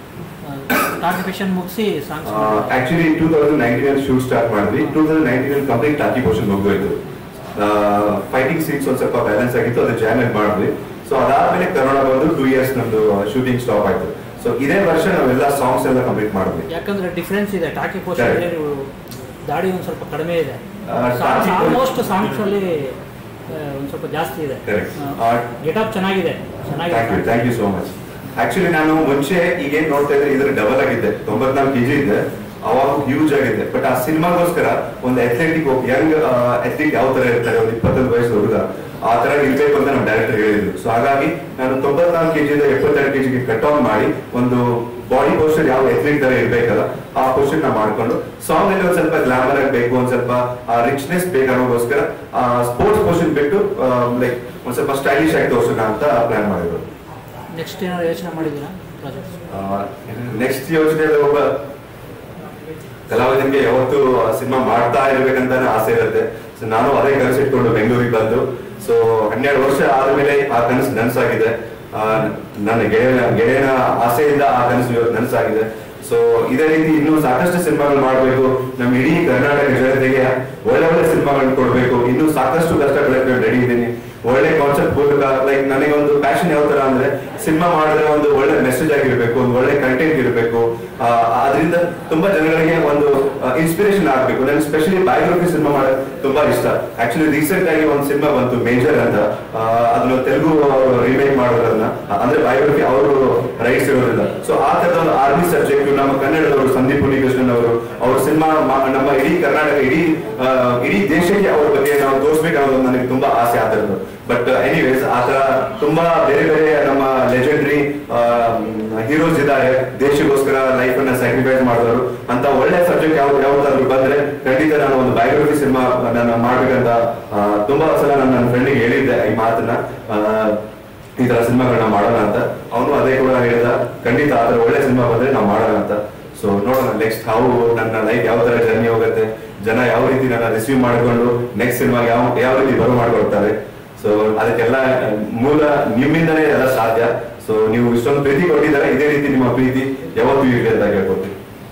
ಟಾಕಿ ಪೋರ್ಷನ್ ಮುಗಿಸಿ songs actually two thousand nineteen ಅಲ್ಲಿ ಶೂಟ್ ಸ್ಟಾರ್ಟ್ ಮಾಡಿದ್ವಿ ಟೂ ತೌಸಂಡ್ ನೈನ್ಟೀನ್ ಅಲ್ಲಿ ಕಂಪ್ಲೀಟ್ ಟಾಕಿ ಪೋರ್ಷನ್ ಮುಗಿದೋಯ್ತು ಫೈಟಿಂಗ್ ಸೀನ್ಸ್ ಒಂದ್ ಸ್ವಲ್ಪ ಬ್ಯಾಲೆನ್ಸ್ ಆಗಿತ್ತು ಅದು ಜಾನ್ವರಿ ಮಾಡಿದ್ವಿ ಸೊ ಅದಾದ್ಮೇಲೆ ಕರೋನಾ ಬಂದು ಟೂ ಇಯರ್ಸ್ ನಮ್ದು ಶೂಟಿಂಗ್ ಸ್ಟಾಪ್ ಆಯ್ತು ಸೊ ಇದೇ ವರ್ಷ ನಾವೆಲ್ಲ ಸಾಂಗ್ಸ್ ಎಲ್ಲ ಕಂಪ್ಲೀಟ್ ಮಾಡಿದ್ವಿ ಯಾಕಂದ್ರೆ ಡಿಫ್ರೆನ್ಸ್ ಇದೆ ಟಾಕಿ ಪೋರ್ಷನ್ Correct. ನೀವು ದಾಡಿ ಒಂದು ಸ್ವಲ್ಪ ಕಡಿಮೆ ಇದೆ ಆ, ಟಾಕಿ ಪೋರ್ಷನ್- ಆಲ್ಮೋಸ್ಟ್ ಸಾಂಗ್ಸ್ ಅಲ್ಲಿ ಒಂದು ಸ್ವಲ್ಪ ಜಾಸ್ತಿ ಇದೆ Correct. ಆ, ಗೆಟಪ್ ಚೆನ್ನಾಗಿದೆ ಥ್ಯಾಂಕ್ ಯು ಚೆನ್ನಾಗಿದೆ thank you so much actually ನಾನು ಮುಂಚೆ ಈಗೇನ್ ನೋಡ್ತಾ ಇದ್ರೆ ಇದ್ರ ಡಬಲ್ ಆಗಿದ್ದೆ ತೊಂಬತ್ನಾಲ್ಕು ಕೆಜಿ ಇದ್ದೆ ಅವಾಗ ಹ್ಯೂಜ್ ಆಗಿದೆ ಬಟ್ ಆ ಸಿನಿಮಾಗೋಸ್ಕರ ಒಂದು ಅಥ್ಲೆಟಿಕ್ ಯಂಗ್ ಅಥ್ಲೀಟ್ ಯಾವ ತರ ಇರ್ತಾರೆ ಒಂದು ಇಪ್ಪತ್ತೊಂದು ವಯಸ್ಸು ಹುಡುಗ ಆ ತರ ಇರ್ಬೇಕು ಅಂತ ನಮ್ಮ ಡೈರೆಕ್ಟರ್ ಹೇಳಿದ್ರು ಸೊ ಹಾಗಾಗಿ ನಾನು ತೊಂಬತ್ನಾಲ್ಕು ಕೆಜಿಯಿಂದ ಎಪ್ಪತ್ತೆರಡು ಕೆಜಿಗೆ ಕಟ್ ಆನ್ ಮಾಡಿ ಒಂದು ಬಾಡಿ ಪೋಸ್ಟರ್ ಯಾವ ಅಥ್ಲೀಟ್ ತರ ಇರ್ಬೇಕಲ್ಲ ಆ ಪೋಸ್ಟರ್ ನ ಮಾಡ್ಕೊಂಡು ಸಾಂಗ್ ಅಲ್ಲಿ ಒಂದ್ ಸ್ವಲ್ಪ ಗ್ಲಾಮರ್ ಆಗಬೇಕು ಒಂದ್ ಸ್ವಲ್ಪ ರಿಚ್ನೆಸ್ ಬೇಕಾಗೋಸ್ಕರ ಸ್ಪೋರ್ಟ್ಸ್ ಪೋರ್ಷನ್ ಬಿಟ್ಟು ಲೈಕ್ ಒಂದ್ ಸ್ವಲ್ಪ ಸ್ಟೈಲಿಶ್ ಆಗಿ ತೋರ್ಸೋಣ ಅಂತ ಪ್ಲಾನ್ ಮಾಡಿದ್ರು ನೆಕ್ಸ್ಟ್ ಏನಾದ್ರು ಯೋಚನೆ ಮಾಡಿದ್ದೀರಾ ಪ್ರಾಜೆಕ್ಟ್ಸ್ ನೆಕ್ಸ್ಟ್ ಯೋಚನೆಯಲ್ಲಿ ಒಬ್ಬ ಕಲಾವಿದನಿಗೆ ಯಾವತ್ತು ಸಿನಿಮಾ ಮಾಡ್ತಾ ಇರ್ಬೇಕಂತಾನೆ ಆಸೆ ಇರುತ್ತೆ ಸೊ ನಾನು ಅದೇ ಕನಸು ಇಟ್ಕೊಂಡು ಬೆಂಗಳೂರಿಗೆ ಬಂದು ಸೊ ಹನ್ನೆರಡು ವರ್ಷ ಆದ್ಮೇಲೆ ಆ ಕನಸು ನನಸಾಗಿದೆ ಆ, ನನ್ನ ಗೆಳೆಯನ ಗೆಳೆಯನ ಆಸೆಯಿಂದ ಆ ಕನಸು ಇವತ್ತು ನನಸಾಗಿದೆ ಸೊ ಇದೇ ರೀತಿ ಇನ್ನೂ ಸಾಕಷ್ಟು ಸಿನಿಮಾಗಳು ಮಾಡಬೇಕು ನಮ್ಮ ಇಡೀ ಕರ್ನಾಟಕ ಜನತೆಗೆ ಒಳ್ಳೆ ಒಳ್ಳೆ ಸಿನಿಮಾಗಳನ್ನ ಕೊಡಬೇಕು ಇನ್ನೂ ಸಾಕಷ್ಟು ಕಷ್ಟಪಡಕ್ಕೆ ರೆಡಿ ಇದ್ದೀನಿ ಒಳ್ಳೆ ಕಾನ್ಸೆಪ್ಟ್ ಮೂಲಕ ಲೈಕ್ ನನಗೆ ಒಂದು ಪ್ಯಾಷನ್ ಯಾವ ತರ ಅಂದ್ರೆ ಸಿನಿಮಾ ಮಾಡಿದ್ರೆ ಒಂದು ಒಳ್ಳೆ ಮೆಸೇಜ್ ಆಗಿರ್ಬೇಕು ಒಂದು ಒಳ್ಳೆ ಕಂಟೆಂಟ್ ಇರಬೇಕು ಅದ್ರ ಅದರಿಂದ ತುಂಬಾ ಜನಗಳಿಗೆ ಒಂದು ಇನ್ಸ್ಪಿರೇಷನ್ ಆಗಬೇಕು ನನಗೆ ಸ್ಪೆಷಲಿ ಬಯೋಗ್ರಫಿ ಸಿನಿಮಾ ಮಾಡೋದು ತುಂಬಾ ಇಷ್ಟ ಆಕ್ಚುಲಿ ರೀಸೆಂಟ್ ಆಗಿ ಒಂದು ಸಿನಿಮಾ ಬಂತು ಮೇಜರ್ ಅಂತ ಆ, ಅದನ್ನ ತೆಲುಗು ಅವರು ರಿಮೇಕ್ ಮಾಡೋದನ್ನ ಅಂದ್ರೆ ಬಯೋಗ್ರಫಿ ಅವರು ರೈಟ್ಸ್ ಇರೋದ್ರಿಂದ ಸೊ ಆ ತರದ ಒಂದು ಆರ್ಮಿ ಸಬ್ಜೆಕ್ಟ್ ನಮ್ಮ ಕನ್ನಡದವರು ಸಂದೀಪ್ ಉನ್ನಿಕೃಷ್ಣನ್ ಅವರು ಅವ್ರ ಸಿನಿಮಾ ನಮ್ಮ ಇಡೀ ಕರ್ನಾಟಕ ಇಡೀ ಆ, ಇಡೀ ದೇಶಕ್ಕೆ ಅವ್ರ ಬಗ್ಗೆ ನಾವು ತೋರಿಸ್ಬೇಕು ಅನ್ನೋದು ನನಗೆ ತುಂಬಾ ಆಸೆ ಆದದ್ದು ಬಟ್ ಎನಿವೇಸ್ ಆ ತರ ತುಂಬಾ ಬೇರೆ ಬೇರೆ ನಮ್ಮ ಲೆಜೆಂಡ್ರಿ ಹೀರೋಸ್ ಇದ್ದಾರೆ ದೇಶಕ್ಕೋಸ್ಕರ ಲೈಫ್ ಅನ್ನ ಸ್ಯಾಕ್ರಿಫೈಸ್ ಮಾಡಿದವರು ಅಂತ ಒಳ್ಳೆ ಸಬ್ಜೆಕ್ಟ್ ಯಾವ ಯಾವ್ದಾದ್ರು ಬಂದ್ರೆ ಖಂಡಿತ ನಾನು ಒಂದು ಬಯೋಗ್ರಫಿ ಸಿನಿಮಾ ನಾನು ಮಾಡ್ಬೇಕಂತ ಆ, ತುಂಬಾ ಸಲ ನಾನು ನನ್ನ ಫ್ರೆಂಡಿಗೆ ಹೇಳಿದ್ದೆ ಈ ಮಾತನ್ನ ಆ, ಈ ತರ ಸಿನಿಮಾಗಳನ್ನ ಮಾಡೋಣ ಅಂತ ಅವನು ಅದೇ ಕೂಡ ಹೇಳಿದ ಖಂಡಿತ ಆ ತರ ಒಳ್ಳೆ ಸಿನಿಮಾ ಬಂದ್ರೆ ನಾವು ಮಾಡೋಣ ಅಂತ ಸೊ ನೋಡೋಣ ನೆಕ್ಸ್ಟ್ how ನನ್ನ ಲೈಫ್ ಯಾವ ತರ ಜರ್ನಿ ಹೋಗುತ್ತೆ ಜನ ಯಾವ ರೀತಿ ನನ್ನ ರಿಸೀವ್ ಮಾಡಿಕೊಂಡು ನೆಕ್ಸ್ಟ್ ಸಿನಿಮಾ ಯಾವ ಯಾವ ರೀತಿ ಬರೋ ಮಾಡ್ಕೊಡ್ತಾರೆ ಸೊ ಅದಕ್ಕೆಲ್ಲ ಮೂಲ ನಿಮ್ಮಿಂದನೇ ಎಲ್ಲ ಸಾಧ್ಯ ಸೊ ನೀವು ಇಷ್ಟೊಂದು ಪ್ರೀತಿ ಕೊಟ್ಟಿದ್ದಾರೆ ಇದೇ ರೀತಿ ನಿಮ್ಮ ಪ್ರೀತಿ ಯಾವತ್ತೂ ಇರಲಿ ಅಂತ ಕೇಳ್ಕೊತೀನಿ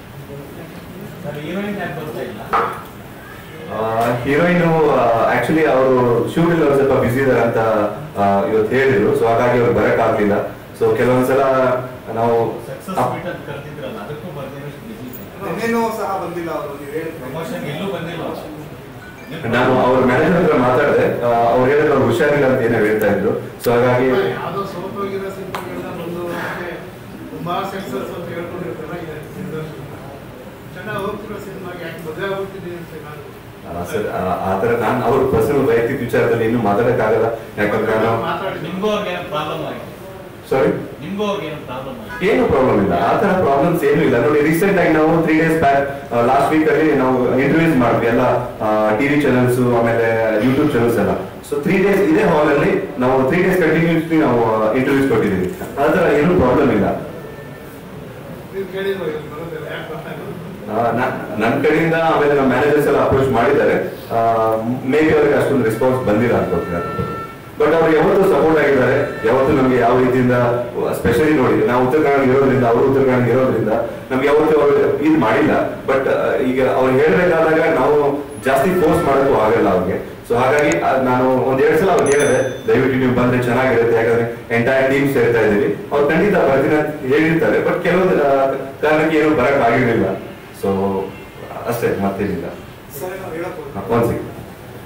ಹೀರೋಯಿನ್ ಆಕ್ಚುಲಿ ಅವರು ಶೂಟ್ ಅಲ್ಲಿ ಅವ್ರು ಸ್ವಲ್ಪ ಬಿಸಿ ಇದಾರೆ ಅಂತ ಆ, ಇವತ್ತು ಹೇಳಿದ್ರು ಸೊ ಹಾಗಾಗಿ ಅವ್ರು ಬರಕ್ ಆಗ್ಲಿಲ್ಲ ಸೊ ಕೆಲವೊಂದ್ಸಲ ನಾವು ಸಕ್ಸಸ್ ಅಪ್- ಮೀಟ್ ಅಂತ ಕರೆದಿದ್ರಲ್ಲ ಅದಕ್ಕೂ ಬರ್ದಿರೋಷ್ಟು ಬಿಸಿ ನಿನ್ನೆನೂ ಸಹ ಬಂದಿಲ್ಲ ಅವರು ನೀವು ಹೇಳಿ ಪ್ರಮೋಷನ್ ಎಲ್ಲೂ ಬಂದಿಲ್ಲ ಅವ್ರು. ನಾನು ಅವ್ರ ಮ್ಯಾನೇಜರ್ ಹತ್ರ ಮಾತಾಡಿದೆ ಅವ್ರು ಹೇಳಿದ್ರು ಅವ್ರು ಹುಷಾರಿಲ್ಲ ಅಂತ ಏನೋ ಹೇಳ್ತಾ ಇದ್ರು ಸೊ ಹಾಗಾಗಿ ಯಾವುದೋ ಸೋತೋಗಿರೋ ಸಿನಿಮಾಗಳನ್ನ ಬಂದು ಮತ್ತೆ ತುಂಬಾ ಸಕ್ಸಸ್ ಅಂತ ಹೇಳ್ಕೊಂಡಿರ್ತಾರ ಇದೆ ನಿರ್ದೇಶನ ಚೆನ್ನಾಗಿ ಹೋಗ್ತಿರೋ ಸಿನಿಮಾಗೆ ಯಾಕೆ ಮದುವೆ ಆಗ್ಬಿಟ್ಟಿದೆ ಅಂತ ನಾನು ಆ, ಸರ್ ಆ- ಆ ತರ ನಾನು ಅವ್ರ ಪರ್ಸನಲ್ ವೈಯಕ್ತಿಕ ವಿಚಾರದಲ್ಲಿ ಇನ್ನೂ ಮಾತಾಡಕ್ಕಾಗಲ್ಲ ಯಾಕಂದ್ರೆ ನಾನು ಮಾತಾಡಿ ನಿಮ್ಗೂ ಅವ್ರಿಗೆ ಏನೋ ಪ್ರಾಬ್ಲಮ್ ಆಗಿದೆ ಸಾರಿ ನಿಮ್ಗೂ ಅವ್ರಿಗೆ ಏನೋ ಪ್ರಾಬ್ಲಮ್ ಆಗಿದೆ ಏನು ಪ್ರಾಬ್ಲಮ್ ಇಲ್ಲ ಆ ತರ ಪ್ರಾಬ್ಲಮ್ಸ್ ಏನು ಇಲ್ಲ ನೋಡಿ ರೀಸೆಂಟ್ ಆಗಿ ನಾವು three days back last week ಅಲ್ಲಿ ನಾವು ಇಂಟರ್ವ್ಯೂಸ್ ಮಾಡಿದ್ವಿ ಎಲ್ಲ ಟಿವಿ ಚಾನಲ್ಸ್ ಆಮೇಲೆ ಯೂಟ್ಯೂಬ್ ಚಾನಲ್ಸ್ ಎಲ್ಲ ಸೊ ತ್ರೀ ಡೇಸ್ ಇದೇ ಹಾಲ್ ಅಲ್ಲಿ ನಾವು ತ್ರೀ ಡೇಸ್ ಕಂಟಿನ್ಯೂಸ್ಲಿ ನಾವು ಇಂಟರ್ವ್ಯೂಸ್ ಕೊಟ್ಟಿದ್ದೀವಿ ಆ ತರ ಏನು ಪ್ರಾಬ್ಲಮ್ ಇಲ್ಲ ನೀವು ಕೇಳಿಲ್ವ ಇಲ್ಲಿ ಬರೋದಿಲ್ಲ ಯಾಕೆ ಬರ್ತಾ ಇಲ್ಲ ಆ, ನ- ನನ್ನ ಕಡೆಯಿಂದ ಆಮೇಲೆ ನಮ್ಮ ಮ್ಯಾನೇಜರ್ಸ್ ಎಲ್ಲ ಅಪ್ರೋಚ್ ಮಾಡಿದ್ದಾರೆ ಮೇ ಬಿ ಅವ್ರಿಗೆ ಅಷ್ಟೊಂದು ರೆಸ್ಪಾನ್ಸ್ ಬಂದಿಲ್ಲ ಅನ್ಕೋತೀನಿ ಬಟ್ ಅವ್ರು ಯಾವತ್ತೂ ಸಪೋರ್ಟ್ ಆಗಿದ್ದಾರೆ ಯಾವತ್ತೂ ನಮಗೆ ಯಾವ ರೀತಿಯಿಂದ ಸ್ಪೆಷಲಿ ನೋಡಿ ನಾವು ಉತ್ತರ ಕನ್ನಡ ಇರೋದ್ರಿಂದ ಅವರು ಉತ್ತರ ಕನ್ನಡ ಇರೋದ್ರಿಂದ ನಮ್ಗೆ ಯಾವತ್ತೂ ಅವರು ಇದು ಮಾಡಿಲ್ಲ ಬಟ್ ಈಗ ಅವ್ರು ಹೇಳ್ಬೇಕಾದಾಗ ನಾವು ಜಾಸ್ತಿ ಫೋರ್ಸ್ ಮಾಡೋಕ್ಕೂ ಆಗಲ್ಲ ಅವ್ರಿಗೆ ಸೊ ಹಾಗಾಗಿ ಅದ್ ನಾನು ಒಂದ್ ಎರಡ್ ಸಲ ಅವ್ರಿಗೆ ಹೇಳಿದೆ ದಯವಿಟ್ಟು ನೀವು ಬಂದ್ರೆ ಚೆನ್ನಾಗಿರುತ್ತೆ ಯಾಕಂದ್ರೆ ಎಂಟೈರ್ ಟೀಮ್ ಸೇರ್ತಾ ಇದೀವಿ ಅವ್ರು ಖಂಡಿತ ಬರ್ತೀನಿ ಅಂತ ಹೇಳಿರ್ತಾರೆ ಬಟ್ ಕೆಲವೊಂದು ಆ, ಕಾರಣಕ್ಕೆ ಏನು ಬರಕ್ ಆಗಿರ್ಲಿಲ್ಲ ಸೊ ಅಷ್ಟೇ ಮತ್ತೇನಿಲ್ಲ ಸರಿ ನಾವು ಹೇಳಕ್ ಹೋಗ್ತೀವಿ. ಹ, ಒಂದ್ ಸೆಕೆಂಡ್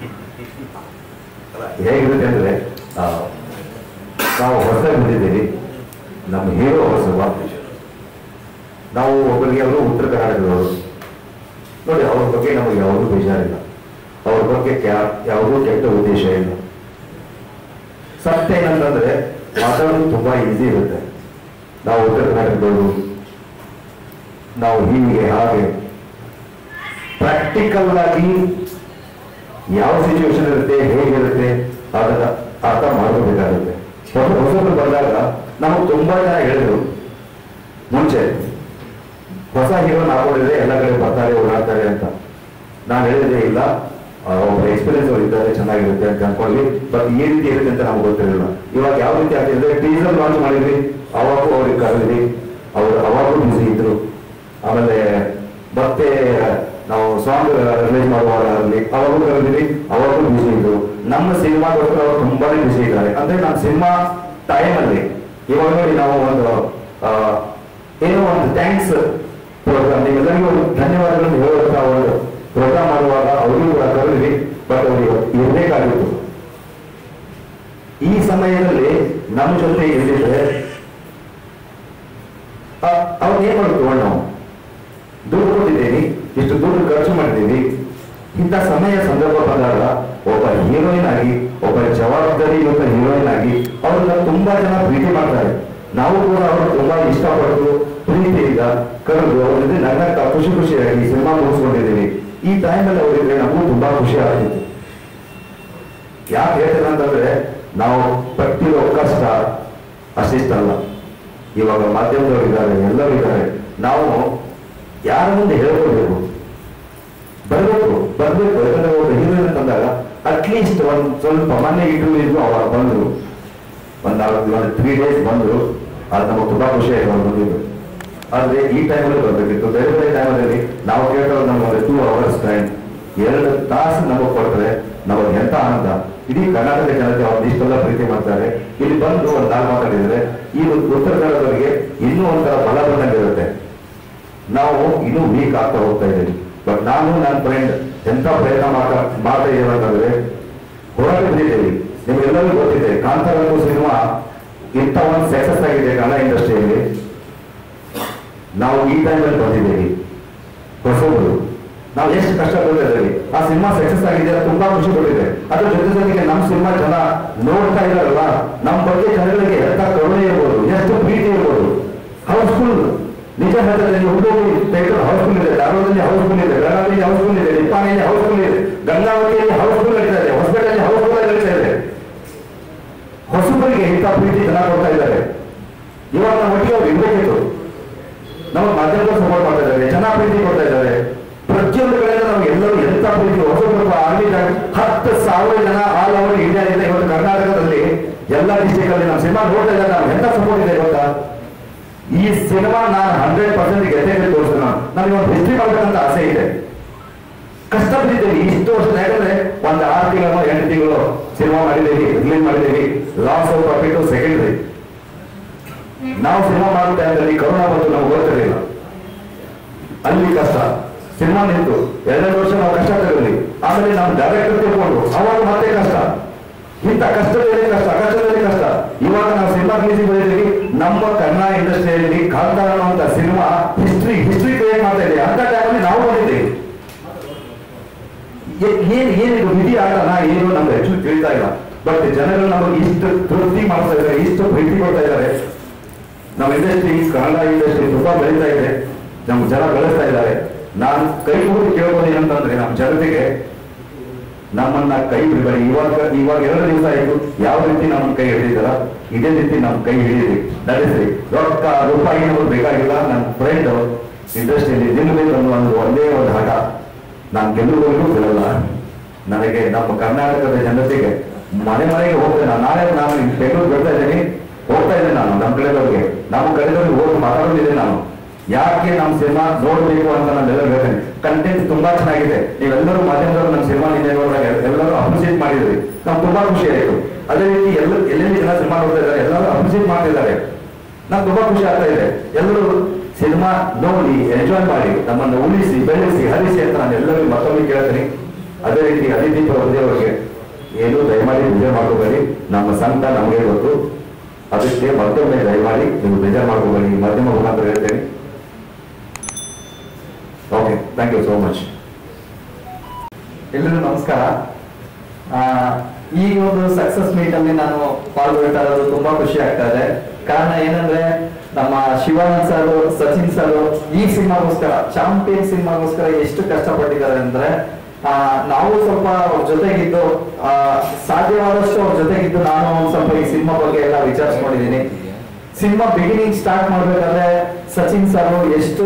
ಹೇಗಿರುತ್ತೆ ಅಂದ್ರೆ ಆ, ನಾವು ಹೊಸ ಬಂದಿದ್ದೀವಿ ನಮ್ಮ ಹೀರೋ ಹೊಸಬ ನಾವು ಒಬ್ಬರಿಗೆ ಅವರು ಉತ್ತರ ಕರ್ನಾಟಕದವರು ನೋಡಿ ಅವ್ರ ಬಗ್ಗೆ ನಮಗೆ ಯಾವುದೂ ಬೇಜಾರಿಲ್ಲ ಅವ್ರ ಬಗ್ಗೆ ಕ್ಯಾ- ಯಾವುದೂ ಕೆಟ್ಟ ಉದ್ದೇಶ ಇಲ್ಲ ಸತ್ಯ ಏನಂತಂದ್ರೆ ಮಾತಾಡೋದು ತುಂಬಾ ಈಸಿ ಇರುತ್ತೆ ನಾವು ಉತ್ತರ ಕರ್ನಾಟಕದವರು ನಾವು ಹೀಗೆ ಹಾಗೆ ಪ್ರಾಕ್ಟಿಕಲ್ ಆಗಿ ಯಾವ ಸಿಚುವೇಶನ್ ಇರುತ್ತೆ ಹೇಗಿರುತ್ತೆ ಅದನ್ನ ಅರ್ಥ ಮಾಡ್ಕೋಬೇಕಾಗುತ್ತೆ ಹೊಸ ಹೊಸಬ್ರು ಬಂದಾಗ ನಮಗೆ ತುಂಬಾ ಜನ ಹೇಳಿದ್ರು ಮುಂಚೆ ಹೊಸ ಹೀರೋ ಹಾಕೊಂಡಿದ್ರೆ ಎಲ್ಲ ಕಡೆ ಬರ್ತಾರೆ ಓಡಾಡ್ತಾರೆ ಅಂತ ನಾನು ಹೇಳಿದ್ರೆ ಇಲ್ಲ ಆ, ಒಬ್ಬ ಎಕ್ಸ್ಪೀರಿಯನ್ಸ್ ಅವ್ರು ಇದ್ದಾರೆ ಚೆನ್ನಾಗಿರುತ್ತೆ ಅಂತ ಅನ್ಕೊಂಡ್ವಿ ಬಟ್ ಈ ರೀತಿ ಇರುತ್ತೆ ಅಂತ ನಮ್ಗೆ ಗೊತ್ತಿರಲಿಲ್ಲ ಇವಾಗ ಯಾವ ರೀತಿ ಆಗ್ತಿದೆ ಟೀಸರ್ ಲಾಂಚ್ ಮಾಡಿದ್ವಿ ಅವಾಗೂ ಅವ್ರಿಗೆ ಕರೆದ್ವಿ ಅವ್ರು ಅವಾಗೂ ಬಿಸಿ ಇದ್ರು ಆಮೇಲೆ ಮತ್ತೆ ನಾವು ಸಾಂಗ್ ರಿಲೀಸ್ ಮಾಡುವಾಗ ಆಗಲಿ ಅವಾಗೂ ಕರೆದಿವಿ ಅವಾಗೂ ಬಿಸಿ ಇದ್ರು ನಮ್ಮ ಸಿನಿಮಾಗೋಸ್ಕರ ಅವರು ತುಂಬಾನೇ ಬಿಸಿ ಇದ್ದಾರೆ ಅಂದ್ರೆ ನಮ್ಮ ಸಿನಿಮಾ ಟೈಮಲ್ಲಿ ಇವಾಗ ನೋಡಿ ನಾವು ಒಂದು ಆ, ಏನೋ ಒಂದು ಥ್ಯಾಂಕ್ಸ್ ಪ್ರೋಗ್ರಾಮ್ ನಿಮ್ಮೆಲ್ಲರಿಗೂ ಒಂದು ಧನ್ಯವಾದಗಳನ್ನು ಹೇಳುವಂತ ಒಂದು ಪ್ರೋಗ್ರಾಮ್ ಮಾಡುವಾಗ ಅವರಿಗೂ ಕೂಡ ಕರೆದ್ವಿ ಬಟ್ ಅವರಿಗೆ ಇರಬೇಕಾಗಿತ್ತು ಈ ಸಮಯದಲ್ಲಿ ನಮ್ಮ ಜೊತೆ ಇದ್ದಿದ್ರೆ ಅವ್ರು ಏನ್ ಮಾಡ್ತೀವಿ ನಾವು ದುಡ್ಡು ಕೊಟ್ಟಿದ್ದೀನಿ ಇಷ್ಟು ದುಡ್ಡು ಖರ್ಚು ಮಾಡಿದ್ದೀವಿ ಇಂಥ ಸಮಯ ಸಂದರ್ಭ ಬಂದಾಗ ಒಬ್ಬ ಹೀರೋಯಿನ್ ಆಗಿ ಒಬ್ಬ ಜವಾಬ್ದಾರಿಯುತ ಹೀರೋಯಿನ್ ಆಗಿ ಅವ್ರನ್ನ ತುಂಬಾ ಜನ ಪ್ರೀತಿ ಮಾಡ್ತಾರೆ ನಾವು ಕೂಡ ಅವ್ರನ್ನ ತುಂಬಾ ಇಷ್ಟಪಟ್ಟು ಪ್ರೀತಿಯಿಂದ ಕರೆದು ಅವ್ರ ಜೊತೆ ನಗ್ನಗ್ತಾ ಖುಷಿ ಖುಷಿಯಾಗಿ ಸಿನಿಮಾ ಮುಗಿಸ್ಕೊಂಡಿದ್ದೀವಿ ಈ ಟೈಮಲ್ಲಿ ಅವರಿದ್ರೆ ನಮಗೂ ತುಂಬಾ ಖುಷಿ ಆಗ್ತಿತ್ತು ಯಾಕೆ ಹೇಳ್ತೇನೆ ಅಂತಂದ್ರೆ ನಾವು ಪಟ್ಟಿರೋ ಕಷ್ಟ ಅಷ್ಟಿಷ್ಟಲ್ಲ ಇವಾಗ ಮಾಧ್ಯಮದವರು ಇದ್ದಾರೆ ಎಲ್ಲರೂ ಇದ್ದಾರೆ ನಾವು ಯಾರ ಮುಂದೆ ಹೇಳ್ಕೊಳ್ಬೇಕು ಬರ್ಬೇಕು ಬರ್ಬೇಕು ಯಾಕಂದ್ರೆ ಒಬ್ಬ ಹೀರೋಯಿನ್ ತಂದಾಗ ಅಟ್ಲೀಸ್ಟ್ ಒಂದ್ ಸ್ವಲ್ಪ ಮನೆ ಇಟ್ಟು ಇದ್ದು ಅವಾಗ ಬಂದ್ರು ಒಂದ್ ನಾಲ್ಕು ಒಂದು ತ್ರೀ ಡೇಸ್ ಬಂದ್ರು ಅದು ನಮಗೆ ತುಂಬಾ ಖುಷಿ ಆಯ್ತು ಅವ್ರು ಬಂದಿದ್ದು ಆದ್ರೆ ಈ ಟೈಮಲ್ಲಿ ಬರ್ಬೇಕಿತ್ತು ಬೇರೆ ಬೇರೆ ಟೈಮಲ್ಲಿ ನಾವು ಕೇಳೋದು ನಮ್ಗೆ ಒಂದು ಟೂ ಅವರ್ಸ್ ಟೈಮ್ ಎರಡು ತಾಸು ನಮಗೆ ಕೊಟ್ಟರೆ ನಮಗೆ ಎಂತ ಆನಂದ ಇಡೀ ಕರ್ನಾಟಕ ಜನತೆ ಅವ್ರನ್ನ ಇಷ್ಟೆಲ್ಲ ಪ್ರೀತಿ ಮಾಡ್ತಾರೆ ಇಲ್ಲಿ ಬಂದು ಒಂದು ನಾಲ್ಕು ಮಾತಾಡಿದ್ರೆ ಈ ಉತ್ತರ ಕನ್ನಡದವರಿಗೆ ಇನ್ನೂ ಒಂಥರ ಬಲ ಬಂದಂಗೆ ಇರುತ್ತೆ ನಾವು ಇನ್ನೂ ವೀಕ್ ಆಗ್ತಾ ಹೋಗ್ತಾ ಇದ್ದೀವಿ ಬಟ್ ನಾನು ನನ್ನ ಫ್ರೆಂಡ್ ಎಂತ ಪ್ರಯತ್ನ ಮಾಡ್ತಾ ಮಾಡ್ತಾ ಇದ್ದೀವಿ ಅಂತಂದ್ರೆ ಹೊರಗೆ ಬಂದಿದ್ದೇವೆ ನಿಮ್ಗೆಲ್ಲರಿಗೂ ಗೊತ್ತಿದೆ ಕಾಂತಾರ ಸಿನಿಮಾ ಇಂಥ ಒಂದು ಸಕ್ಸಸ್ ಆಗಿದೆ ಕನ್ನಡ ಇಂಡಸ್ಟ್ರಿಯಲ್ಲಿ ನಾವು ಈ ಟೈಮಲ್ಲಿ ಬಂದಿದ್ದೇವೆ ಹೊಸಬರು ನಾವು ಎಷ್ಟು ಕಷ್ಟ ಪಟ್ಟಿದ್ದೇವೆ ಆ ಸಿನಿಮಾ ಸಕ್ಸಸ್ ಆಗಿದೆ ಅದು ತುಂಬಾ ಖುಷಿ ಪಟ್ಟಿದೆ ಅದ್ರ ಜೊತೆ ಜೊತೆಗೆ ನಮ್ಮ ಸಿನಿಮಾ ಜನ ನೋಡ್ತಾ ಇದಾರಲ್ಲ ನಮ್ಮ ಬಗ್ಗೆ ಜನಗಳಿಗೆ ಎಂತ ಕರುಣೆ ಇರ್ಬೋದು ಎಷ್ಟು ಪ್ರೀತಿ ಇರ್ಬೋದು ಹೌಸ್ಫುಲ್ ನಿಜ ಹೇಳ್ತಾರೆ ನೀವು ಹುಡುಗಿ ಥಿಯೇಟರ್ ಹೌಸ್ಫುಲ್ ಇದೆ ಧಾರವಾಡದಲ್ಲಿ ಹೌಸ್ಫುಲ್ ಇದೆ ಬೆಳಗಾವಿಯಲ್ಲಿ ಹೌಸ್ಫುಲ್ ಇದೆ ನಿಪ್ಪಾಣಿಯಲ್ಲಿ ಹೌಸ್ಫುಲ್ ಇದೆ ಗಂಗಾವತಿಯಲ್ಲಿ ಹೌಸ್ಫುಲ್ ನಡೀತಾ ಇದೆ ಹೊಸಪೇಟೆಯಲ್ಲಿ ಹೌಸ್ಫುಲ್ ಆಗಿ ನಡೀತಾ ಇದೆ ಹೊಸಬರಿಗೆ ಇಂಥ ಪ್ರೀತಿ ಜನ ಕೊಡ್ತಾ ಇದ್ದಾರೆ ಇವಾಗ ನಾವು ಒಟ್ಟಿಗೆ ಅವ್ರು ಇರ್ಬೇಕಿತ್ತು ನಮ್ಮ ಮಾಧ್ಯಮಗಳು ಸಪೋರ್ಟ್ ಮಾಡ್ತಾ ಇದ್ದಾರೆ ಜನ ಪ್ರೀತಿ ಕೊಡ್ತಾ ಇದ್ದಾರೆ ಪ್ರತಿಯೊಂದು ಕಡೆಯಿಂದ ನಾವು ಎಲ್ಲರೂ ಎಂತ ಪ್ರೀತಿ ಹೊಸಬರು ಆರ್ಮಿ ಹತ್ತು ಸಾವಿರ ಜನ ಆಲ್ ಓವರ್ ಇಂಡಿಯಾದಿಂದ ಇವತ್ತು ಕರ್ನಾಟಕದಲ್ಲಿ ಎಲ್ಲ ಡಿಸ್ಟಿಕ್ ಅಲ್ಲಿ ನಮ್ಮ ಸಿನಿಮಾ ನೋಡ್ತಾ ಇದ್ದಾರೆ ನಾವು ಎಂತ ಸಪೋರ್ಟ್ ಇದೆ ಗೊತ್ತಾ ಈ ಸಿನಿಮಾ ನಾನು ಹಂಡ್ರೆಡ್ ಪರ್ಸೆಂಟ್ ಗೆದ್ದೆ ತೋರಿಸ್ತೀನಿ ನಾನು ನನಗೆ ಒಂದು ಹಿಸ್ಟ್ರಿ ಮಾಡ್ಬೇಕಂತ ಆಸೆ ಇದೆ ಕಷ್ಟ ಬಿದ್ದಿದ್ದೀವಿ ಇಷ್ಟು ವರ್ಷ ಯಾಕಂದ್ರೆ ಒಂದು ಆರು ತಿಂಗಳು ಎಂಟು ತಿಂಗಳು ಸಿನಿಮಾ ಮಾಡಿದ್ದೀವಿ ರಿಲೀಸ್ ಮಾಡಿದ್ದೀವಿ ಲಾಸ್ ಆಫ್ ಪ್ರಾಫಿಟ್ ಸೆಕೆಂಡ್ರಿ ನಾವು ಸಿನಿಮಾ ಮಾಡೋ ಟೈಮಲ್ಲಿ ಕರೋನಾ ಬಂತು ನಮ್ಗೆ ಗೊತ್ತಿರಲಿಲ್ಲ ಅಲ್ಲಿ ಕಷ್ಟ ಸಿನಿಮಾ ನಿಂತು ಎರಡೆರಡು ವರ್ಷ ನಾವು ಕಷ್ಟ ತಗೊಳ್ಳಿ ಆಮೇಲೆ ನಾವು ಡೈರೆಕ್ಟರ್ ತಿಳ್ಕೊಂಡು ಅವಾಗ ಮತ್ತೆ ಕಷ್ಟ ಇಂಥ ಕಷ್ಟದಲ್ಲಿ ಕಷ್ಟ ಕಷ್ಟದಲ್ಲಿ ಕಷ್ಟ ಇವಾಗ ನಾವು ಸಿನಿಮಾ ರಿಲೀಸ್ ಬಂದಿದ್ದೀವಿ ನಮ್ಮ ಕನ್ನಡ ಇಂಡಸ್ಟ್ರಿಯಲ್ಲಿ ಕಾಂತಾರ ಅನ್ನುವಂಥ ಸಿನಿಮಾ ಹಿಸ್ಟ್ರಿ ಹಿಸ್ಟ್ರಿ ಕ್ರಿಯೇಟ್ ಮಾಡ್ತಾ ಇದೆ ಅಂತ ಟೈಮಲ್ಲಿ ನಾವು ಬಂದಿದ್ದೀವಿ ಏ- ಏನ್ ಏನಿದು ವಿಧಿ ಆಟನ ಏನು ನಮ್ಗೆ ಹೆಚ್ಚು ತಿಳಿತಾ ಇಲ್ಲ ಬಟ್ ಜನಗಳು ನಮಗೆ ಇಷ್ಟು ತೃಪ್ತಿ ಮಾಡ್ತಾ ಇದ್ದಾರೆ ಇಷ್ಟು ಪ್ರೀತಿ ಕೊಡ್ತಾ ಇದ್ದಾರೆ ನಮ್ಮ ಇಂಡಸ್ಟ್ರಿ ಕನ್ನಡ ಇಂಡಸ್ಟ್ರಿ ತುಂಬಾ ಬೆಳೀತಾ ಇದೆ ನಮ್ಮ ಜನ ಬೆಳೆಸ್ತಾ ಇದ್ದಾರೆ ನಾನು ಕೈ ಮುಗಿದು ಕೇಳ್ಬೋದು ಏನಂತಂದ್ರೆ ನಮ್ಮ ಜನತೆಗೆ ನಮ್ಮನ್ನ ಕೈ ಬಿಡಬೇಡಿ ಇವಾಗ ಇವಾಗ ಎರಡು ದಿವಸ ಆಯ್ತು ಯಾವ ರೀತಿ ನಮ್ಮನ್ನ ಕೈ ಹಿಡಿದಿದ್ದಾರ ಇದೇ ರೀತಿ ನಮ್ಮ ಕೈ ಹಿಡಿಯಿರಿ ನಡೆಸಿ ರೊಕ್ಕ ರೂಪಾಯಿ ಅನ್ನೋದು ಬೇಕಾಗಿಲ್ಲ ನನ್ನ ಫ್ರೆಂಡ್ ಇಂಡಸ್ಟ್ರಿಯಲ್ಲಿ ಗೆಲ್ಲಬೇಕು ಅನ್ನೋ ಒಂದು ಒಂದೇ ಒಂದು ಹಠ ನಾನು ಗೆಲ್ಲುವವರೆಗೂ ಬಿಡಲ್ಲ ನನಗೆ ನಮ್ಮ ಕರ್ನಾಟಕದ ಜನತೆಗೆ ಮನೆ ಮನೆಗೆ ಹೋಗ್ತೇನೆ ನಾನು ನಾಳೆ ನಾನು ಬೆಂಗಳೂರು ಬರ್ತಾ ಇದ್ದೀನಿ ಹೋಗ್ತಾ ಇದ್ದೇನೆ ನಾನು ನಮ್ಮ ಕಡೆದವ್ರಿಗೆ ನಮ್ಮ ಕಡೆದವ್ರಿಗೆ ಹೋಗಿ ಮಾತಾಡೋದಿದೆ ನಾನು ಯಾಕೆ ನಮ್ಮ ಸಿನಿಮಾ ನೋಡ್ಬೇಕು ಅಂತ ನಾನೆಲ್ಲ ಹೇಳ್ತೇನೆ ಕಂಟೆಂಟ್ ತುಂಬಾ ಚೆನ್ನಾಗಿದೆ ನೀವೆಲ್ಲರೂ ಮಾಧ್ಯಮದವರು ನಮ್ಮ ಸಿನಿಮಾ ನಿನ್ನೆ ನೋಡಿದಾಗ ಎಲ್ಲರೂ ಅಪ್ರಿಸಿಯೇಟ್ ಮಾಡಿದ್ರಿ ನಮ್ಗೆ ತುಂಬಾ ಖುಷಿ ಆಯಿತು ಅದೇ ರೀತಿ ಎಲ್ಲ ಎಲ್ಲೆಲ್ಲಿ ಜನ ಸಿನಿಮಾ ನೋಡ್ತಾ ಇದ್ದಾರೆ ಎಲ್ಲರೂ ಅಪ್ರಿಸಿಯೇಟ್ ಮಾಡ್ತಿದ್ದಾರೆ ನಂಗೆ ತುಂಬಾ ಖುಷಿ ಆಗ್ತಾ ಇದೆ ಎಲ್ಲರೂ ಸಿನಿಮಾ ನೋಡಿ ಎಂಜಾಯ್ ಮಾಡಿ ನಮ್ಮನ್ನು ಉಳಿಸಿ ಬೆಳೆಸಿ ಹರಿಸಿ ಅಂತ ನಾನು ಎಲ್ಲರಿಗೂ ಮತ್ತೊಮ್ಮೆ ಕೇಳ್ತೀನಿ ಅದೇ ರೀತಿ ಅದಿತಿ ಅವರಿಗೆ ಏನು ದಯಮಾಡಿ ಬೇಜಾರು ಮಾಡ್ಕೋಬೇಡಿ ನಮ್ಮ ಸಂತ ನಮಗೆ ಗೊತ್ತು ಅದಕ್ಕೆ ಮತ್ತೊಮ್ಮೆ ದಯಮಾಡಿ ನೀವು ಬೇಜಾರು ಮಾಡ್ಕೋಬೇಡಿ ಈ ಮಾಧ್ಯಮ ಮುಖಾಂತರ ಹೇಳ್ತೇನೆ okay thank you so much ಎಲ್ರಿಗೂ ನಮಸ್ಕಾರ ಆ, ಈ ಒಂದು ಸಕ್ಸಸ್ ಮೀಟ್ ಅಲ್ಲಿ ನಾನು ಪಾಲ್ಗೊಳ್ತಾ ಇರೋದು ತುಂಬಾ ಖುಷಿ ಆಗ್ತಾ ಇದೆ ಕಾರಣ ಏನಂದ್ರೆ ನಮ್ಮ ಶಿವಾನಂದ್ ಸರ್ ಸಚಿನ್ ಸರ್ ಈ ಸಿನಿಮಾಗೋಸ್ಕರ ಚಾಂಪಿಯನ್ ಸಿನಿಮಾಗೋಸ್ಕರ ಎಷ್ಟು ಕಷ್ಟಪಟ್ಟಿದ್ದಾರೆ ಅಂದ್ರೆ ಆ, ನಾವು ಸ್ವಲ್ಪ ಅವ್ರ ಜೊತೆಗಿದ್ದು ಆ, ಸಾಧ್ಯವಾದಷ್ಟು ಅವ್ರ ಜೊತೆಗಿದ್ದು ನಾನು ಒಂದ್ ಸ್ವಲ್ಪ ಈ ಸಿನಿಮಾ ಬಗ್ಗೆ ಎಲ್ಲ ವಿಚಾರಿಸ್ಕೊಂಡಿದ್ದೀನಿ ಸಿನಿಮಾ ಬಿಗಿನಿಂಗ್ ಸ್ಟಾರ್ಟ್ ಮಾಡ್ಬೇಕಾದ್ರೆ ಸಚಿನ್ ಸರ್ ಎಷ್ಟು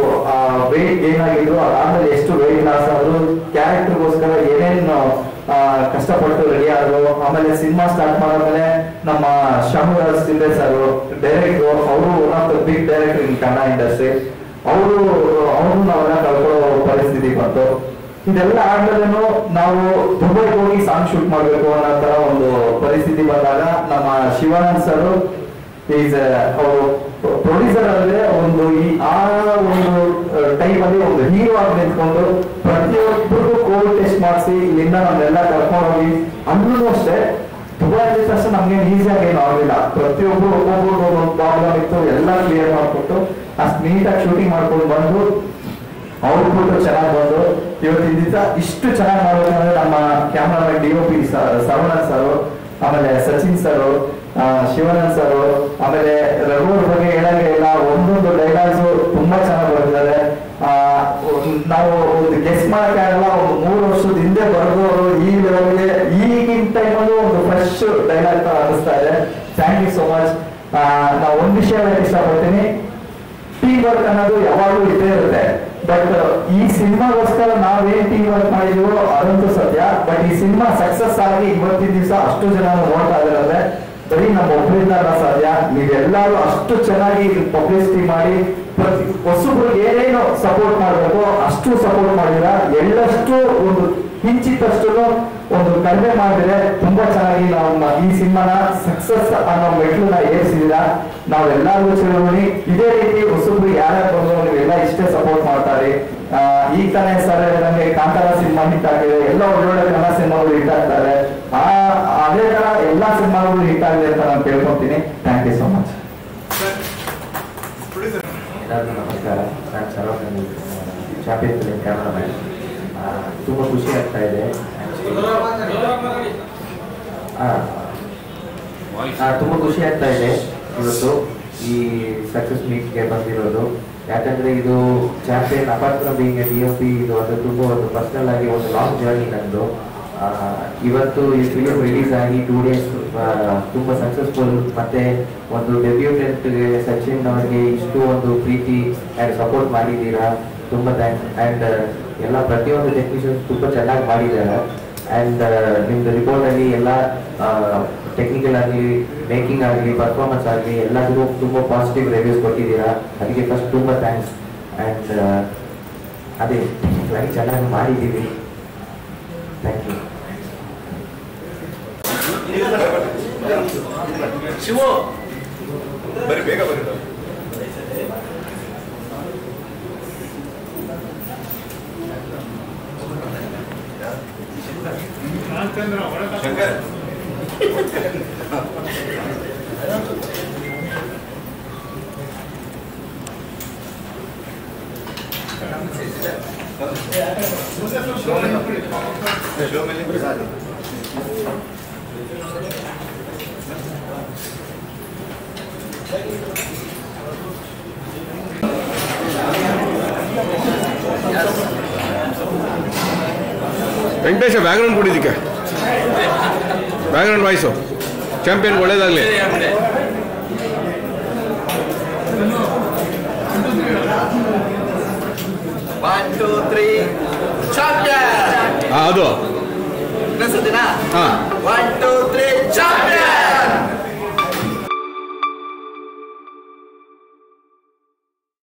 ವೇಟ್ ಗೇನ್ ಆಗಿದ್ರು ಅದಾದ್ಮೇಲೆ ಎಷ್ಟು ವೇಟ್ ಲಾಸ್ ಆದ್ರು ಕ್ಯಾರೆಕ್ಟರ್ಗೋಸ್ಕರ ಏನೇನು ಆ, ಕಷ್ಟಪಟ್ಟು ರೆಡಿ ಆದ್ರು ಆಮೇಲೆ ಸಿನಿಮಾ ಸ್ಟಾರ್ಟ್ ಮಾಡಾದ್ಮೇಲೆ ನಮ್ಮ ಶಾಮರಾಜ್ ಸಿಂಧೆ ಸರ್ ಡೈರೆಕ್ಟರ್ ಅವರು one of the big director in Kannada industry ಅವರು ಅವ್ರನ್ನು ನಾವೆಲ್ಲ ಕಳ್ಕೊಳ್ಳೋ ಪರಿಸ್ಥಿತಿ ಬಂತು ಇದೆಲ್ಲ ಆದ್ಮೇಲೆನು ನಾವು ದುಬೈಗೆ ಹೋಗಿ ಸಾಂಗ್ ಶೂಟ್ ಮಾಡ್ಬೇಕು ಅನ್ನೋ ತರ ಒಂದು ಪರಿಸ್ಥಿತಿ ಬಂದಾಗ ನಮ್ಮ ಶಿವಾನಂದ್ ಸರ್ ಈಸ್ ಅವರು ಪ್ರೊಡ್ಯೂಸರ್ ಅಲ್ಲದೆ ಒಂದು ಈ ಆ ಒಂದು ಟೈಮ್ ಅಲ್ಲಿ ಒಂದು ಹೀರೋ ಆಗಿ ನಿಂತ್ಕೊಂಡು ಪ್ರತಿಯೊಬ್ಬರಿಗೂ ಕೋವಿಡ್ ಟೆಸ್ಟ್ ಮಾಡಿಸಿ ಇಲ್ಲಿಂದ ನಮ್ಮೆಲ್ಲ ಕರ್ಕೊಂಡು ಹೋಗಿ ಅಂದ್ರೂ ಅಷ್ಟೇ ದುಬೈ ಅಂದಿದ ತಕ್ಷಣ ನಮ್ಗೆ ಈಸಿಯಾಗಿ ಏನು ಆಗಲಿಲ್ಲ ಪ್ರತಿಯೊಬ್ಬರು ಒಬ್ಬೊಬ್ರು ಒಂದೊಂದು ಪ್ರಾಬ್ಲಮ್ ಇತ್ತು ಎಲ್ಲ ಕ್ಲಿಯರ್ ಮಾಡ್ಕೊಟ್ಟು ಅಷ್ಟು ನೀಟಾಗಿ ಶೂಟಿಂಗ್ ಮಾಡ್ಕೊಂಡು ಬಂದು ಔಟ್ಪುಟ್ ಚೆನ್ನಾಗಿ ಬಂದು ಇವತ್ತಿನ ದಿವಸ ಇಷ್ಟು ಚೆನ್ನಾಗಿ ಮಾಡ್ಬೇಕಂದ್ರೆ ನಮ್ಮ cameraman D O P Saravanan sir ಆಮೇಲೆ ಸಚಿನ್ ಸರ್ ಶಿವಾನಂದ್ ಸರ್ ಆಮೇಲೆ ರಘುವರ್ ಬಗ್ಗೆ ಹೇಳಂಗೆ ಇಲ್ಲ ಒಂದೊಂದು ಡೈಲಾಗ್ಸ್ ತುಂಬಾ ಚೆನ್ನಾಗಿ ಬರ್ತಿದ್ದಾರೆ ಆ, ಒಂದ್- ನಾವು ಒಂದು ಗೆಸ್ ಮಾಡಕ್ಕಾಗಲ್ಲ ಒಂದು ಮೂರು ವರ್ಷದ ಹಿಂದೆ ಬರೆದವರು ಈ ಲೆವೆಲ್ಗೆ ಈಗಿನ ಟೈಮಲ್ಲೂ ಒಂದು ಫ್ರೆಶ್ ಡೈಲಾಗ್ ತರ ಅನಿಸ್ತಾ ಇದೆ ಥ್ಯಾಂಕ್ ಯು ಸೋ ಮಚ್ ನಾವು ಒಂದು ವಿಷಯ ಹೇಳಕ್ ಇಷ್ಟಪಡ್ತೀನಿ ಟೀಮ್ ವರ್ಕ್ ಅನ್ನೋದು ಯಾವಾಗಲೂ ಇದ್ದೇ ಇರುತ್ತೆ ಬಟ್ ಈ ಸಿನಿಮಾಗೋಸ್ಕರ ನಾವೇನ್ ಟೀಮ್ ವರ್ಕ್ ಮಾಡಿದೀವೋ ಅದಂತೂ ಸತ್ಯ ಬಟ್ ಈ ಸಿನಿಮಾ ಸಕ್ಸಸ್ ಆಗಿ ಇವತ್ತಿನ ದಿವಸ ಅಷ್ಟು ಜನ ನೋಡ್ತಾ ಇದಾರೆ ಬರೀ ನಮ್ಮ ಒಬ್ಬರಿಂದ ಸಾಧ್ಯ ನೀವೆಲ್ಲರೂ ಅಷ್ಟು ಚೆನ್ನಾಗಿ ಪಬ್ಲಿಸಿಟಿ ಮಾಡಿ ಪ್ರತಿ ಹೊಸಬ್ರಿಗೆ ಏನೇನು ಸಪೋರ್ಟ್ ಮಾಡಬೇಕು ಅಷ್ಟು ಸಪೋರ್ಟ್ ಮಾಡಿದ್ರ ಎಳ್ಳಷ್ಟು ಒಂದು ಕಿಂಚಿತ್ತಷ್ಟು ಒಂದು ಕಡಿಮೆ ಮಾಡಿದ್ರೆ ತುಂಬಾ ಚೆನ್ನಾಗಿ ನಾವು ಮ- ಈ ಸಿನಿಮಾನ ಸಕ್ಸಸ್ ಅನ್ನೋ ಮೆಟ್ಲನ್ನ ಏರಿಸಿದೀರಾ ನಾವೆಲ್ಲರಿಗೂ ಚಿರಋಣಿ ಇದೇ ರೀತಿ ಹೊಸಬ್ರು ಯಾರ್ಯಾರು ಬಂದ್ರು ನೀವೆಲ್ಲ ಇಷ್ಟೇ ಸಪೋರ್ಟ್ ಮಾಡಿ ಈ ತಾನೇ ಸರ್ ಹೇಳಿದಂಗೆ ಕಾಂತಾರ ಸಿನಿಮಾ ಹಿಟ್ ಆಗಿದೆ ಎಲ್ಲ ಒಳ್ಳೊಳ್ಳೆ ಕನ್ನಡ ಸಿನಿಮಾಗಳು ಹಿಟ್ ಆಗ್ತಾರೆ ಆ ಅದೇ ತರ ಎಲ್ಲಾ ಸಿನಿಮಾಗಳು ಹಿಟ್ ಆಗಲಿ ಅಂತ ನಾನು ಕೇಳ್ಕೊತೀನಿ ಥ್ಯಾಂಕ್ ಯು ಸೊ ಮಚ್ ಎಲ್ಲರಿಗೂ ನಮಸ್ಕಾರ ನಾನು ಸರೌಂಡ್ ಚಾಂಪಿಯನ್ ಫಿಲಿಂ ಕ್ಯಾಮರಾಮನ್ ತುಂಬ ಖುಷಿ ಆಗ್ತಾ ಇದೆ ತುಂಬ ಖುಷಿ ಆಗ್ತಾ ಇದೆ ಇವತ್ತು ಈ ಸಕ್ಸಸ್ ಮೀಟ್ಗೆ ಬಂದಿರೋದು ಯಾಕಂದ್ರೆ ಇದು champion apart from being D M P ಇದು ಒಂದು ತುಂಬ ಒಂದು ಪರ್ಸನಲ್ ಆಗಿ ಒಂದು ಲಾಂಗ್ ಜರ್ನಿ ನಂದು ಆ, ಇವತ್ತು ಈ ಫಿಲಿಂ ರಿಲೀಸ್ ಆಗಿ ಟೂ ಡೇಸ್ ತುಂಬ ಸಕ್ಸಸ್ಫುಲ್ ಮತ್ತೆ ಒಂದು ಡೆಬ್ಯೂಟೆಂಟ್ಗೆ ಸಚಿನ್ ಅವರಿಗೆ ಇಷ್ಟು ಒಂದು ಪ್ರೀತಿ ಆ್ಯಂಡ್ ಸಪೋರ್ಟ್ ಮಾಡಿದ್ದೀರಾ ತುಂಬ ಥ್ಯಾಂಕ್ಸ್ ಆ್ಯಂಡ್ ಎಲ್ಲ ಪ್ರತಿಯೊಂದು ಟೆಕ್ನಿಷಿಯನ್ಸ್ ತುಂಬ ಚೆನ್ನಾಗಿ ಮಾಡಿದ್ದಾರೆ ಆ್ಯಂಡ್ ನಿಮ್ದು ರಿಪೋರ್ಟಲ್ಲಿ ಎಲ್ಲ ಟೆಕ್ನಿಕಲ್ ಆಗಲಿ ಮೇಕಿಂಗ್ ಆಗಲಿ ಪರ್ಫಾರ್ಮೆನ್ಸ್ ಆಗಲಿ ಎಲ್ಲದಕ್ಕೂ ತುಂಬ ಪಾಸಿಟಿವ್ ರಿವ್ಯೂಸ್ ಕೊಟ್ಟಿದ್ದೀರಾ ಅದಕ್ಕೆ ಫಸ್ಟ್ ತುಂಬ ಥ್ಯಾಂಕ್ಸ್ ಆ್ಯಂಡ್ ಅದೇ ಟೆಕ್ನಿಕಲ್ ಚೆನ್ನಾಗಿ ಮಾಡಿದ್ದೀವಿ ಥ್ಯಾಂಕ್ ಯು ವೆಂಕಟೇಶ ಬ್ಯಾಕ್ಗ್ರೌಂಡ್ ಕೊಡಿದ್ದಕ್ಕೆ ಬ್ಯಾಕ್ಗ್ರೌಂಡ್ ವಾಯ್ಸು ಚಾಂಪಿಯನ್ ಒಳ್ಳೇದಾಗಲಿ ಒನ್ ಟೂ ತ್ರೀ ಚಾಂಪಿಯನ್ ಹಾಂ ಅದು ಇನ್ನೊಂದ್ಸತಿನಾ ಹಾಂ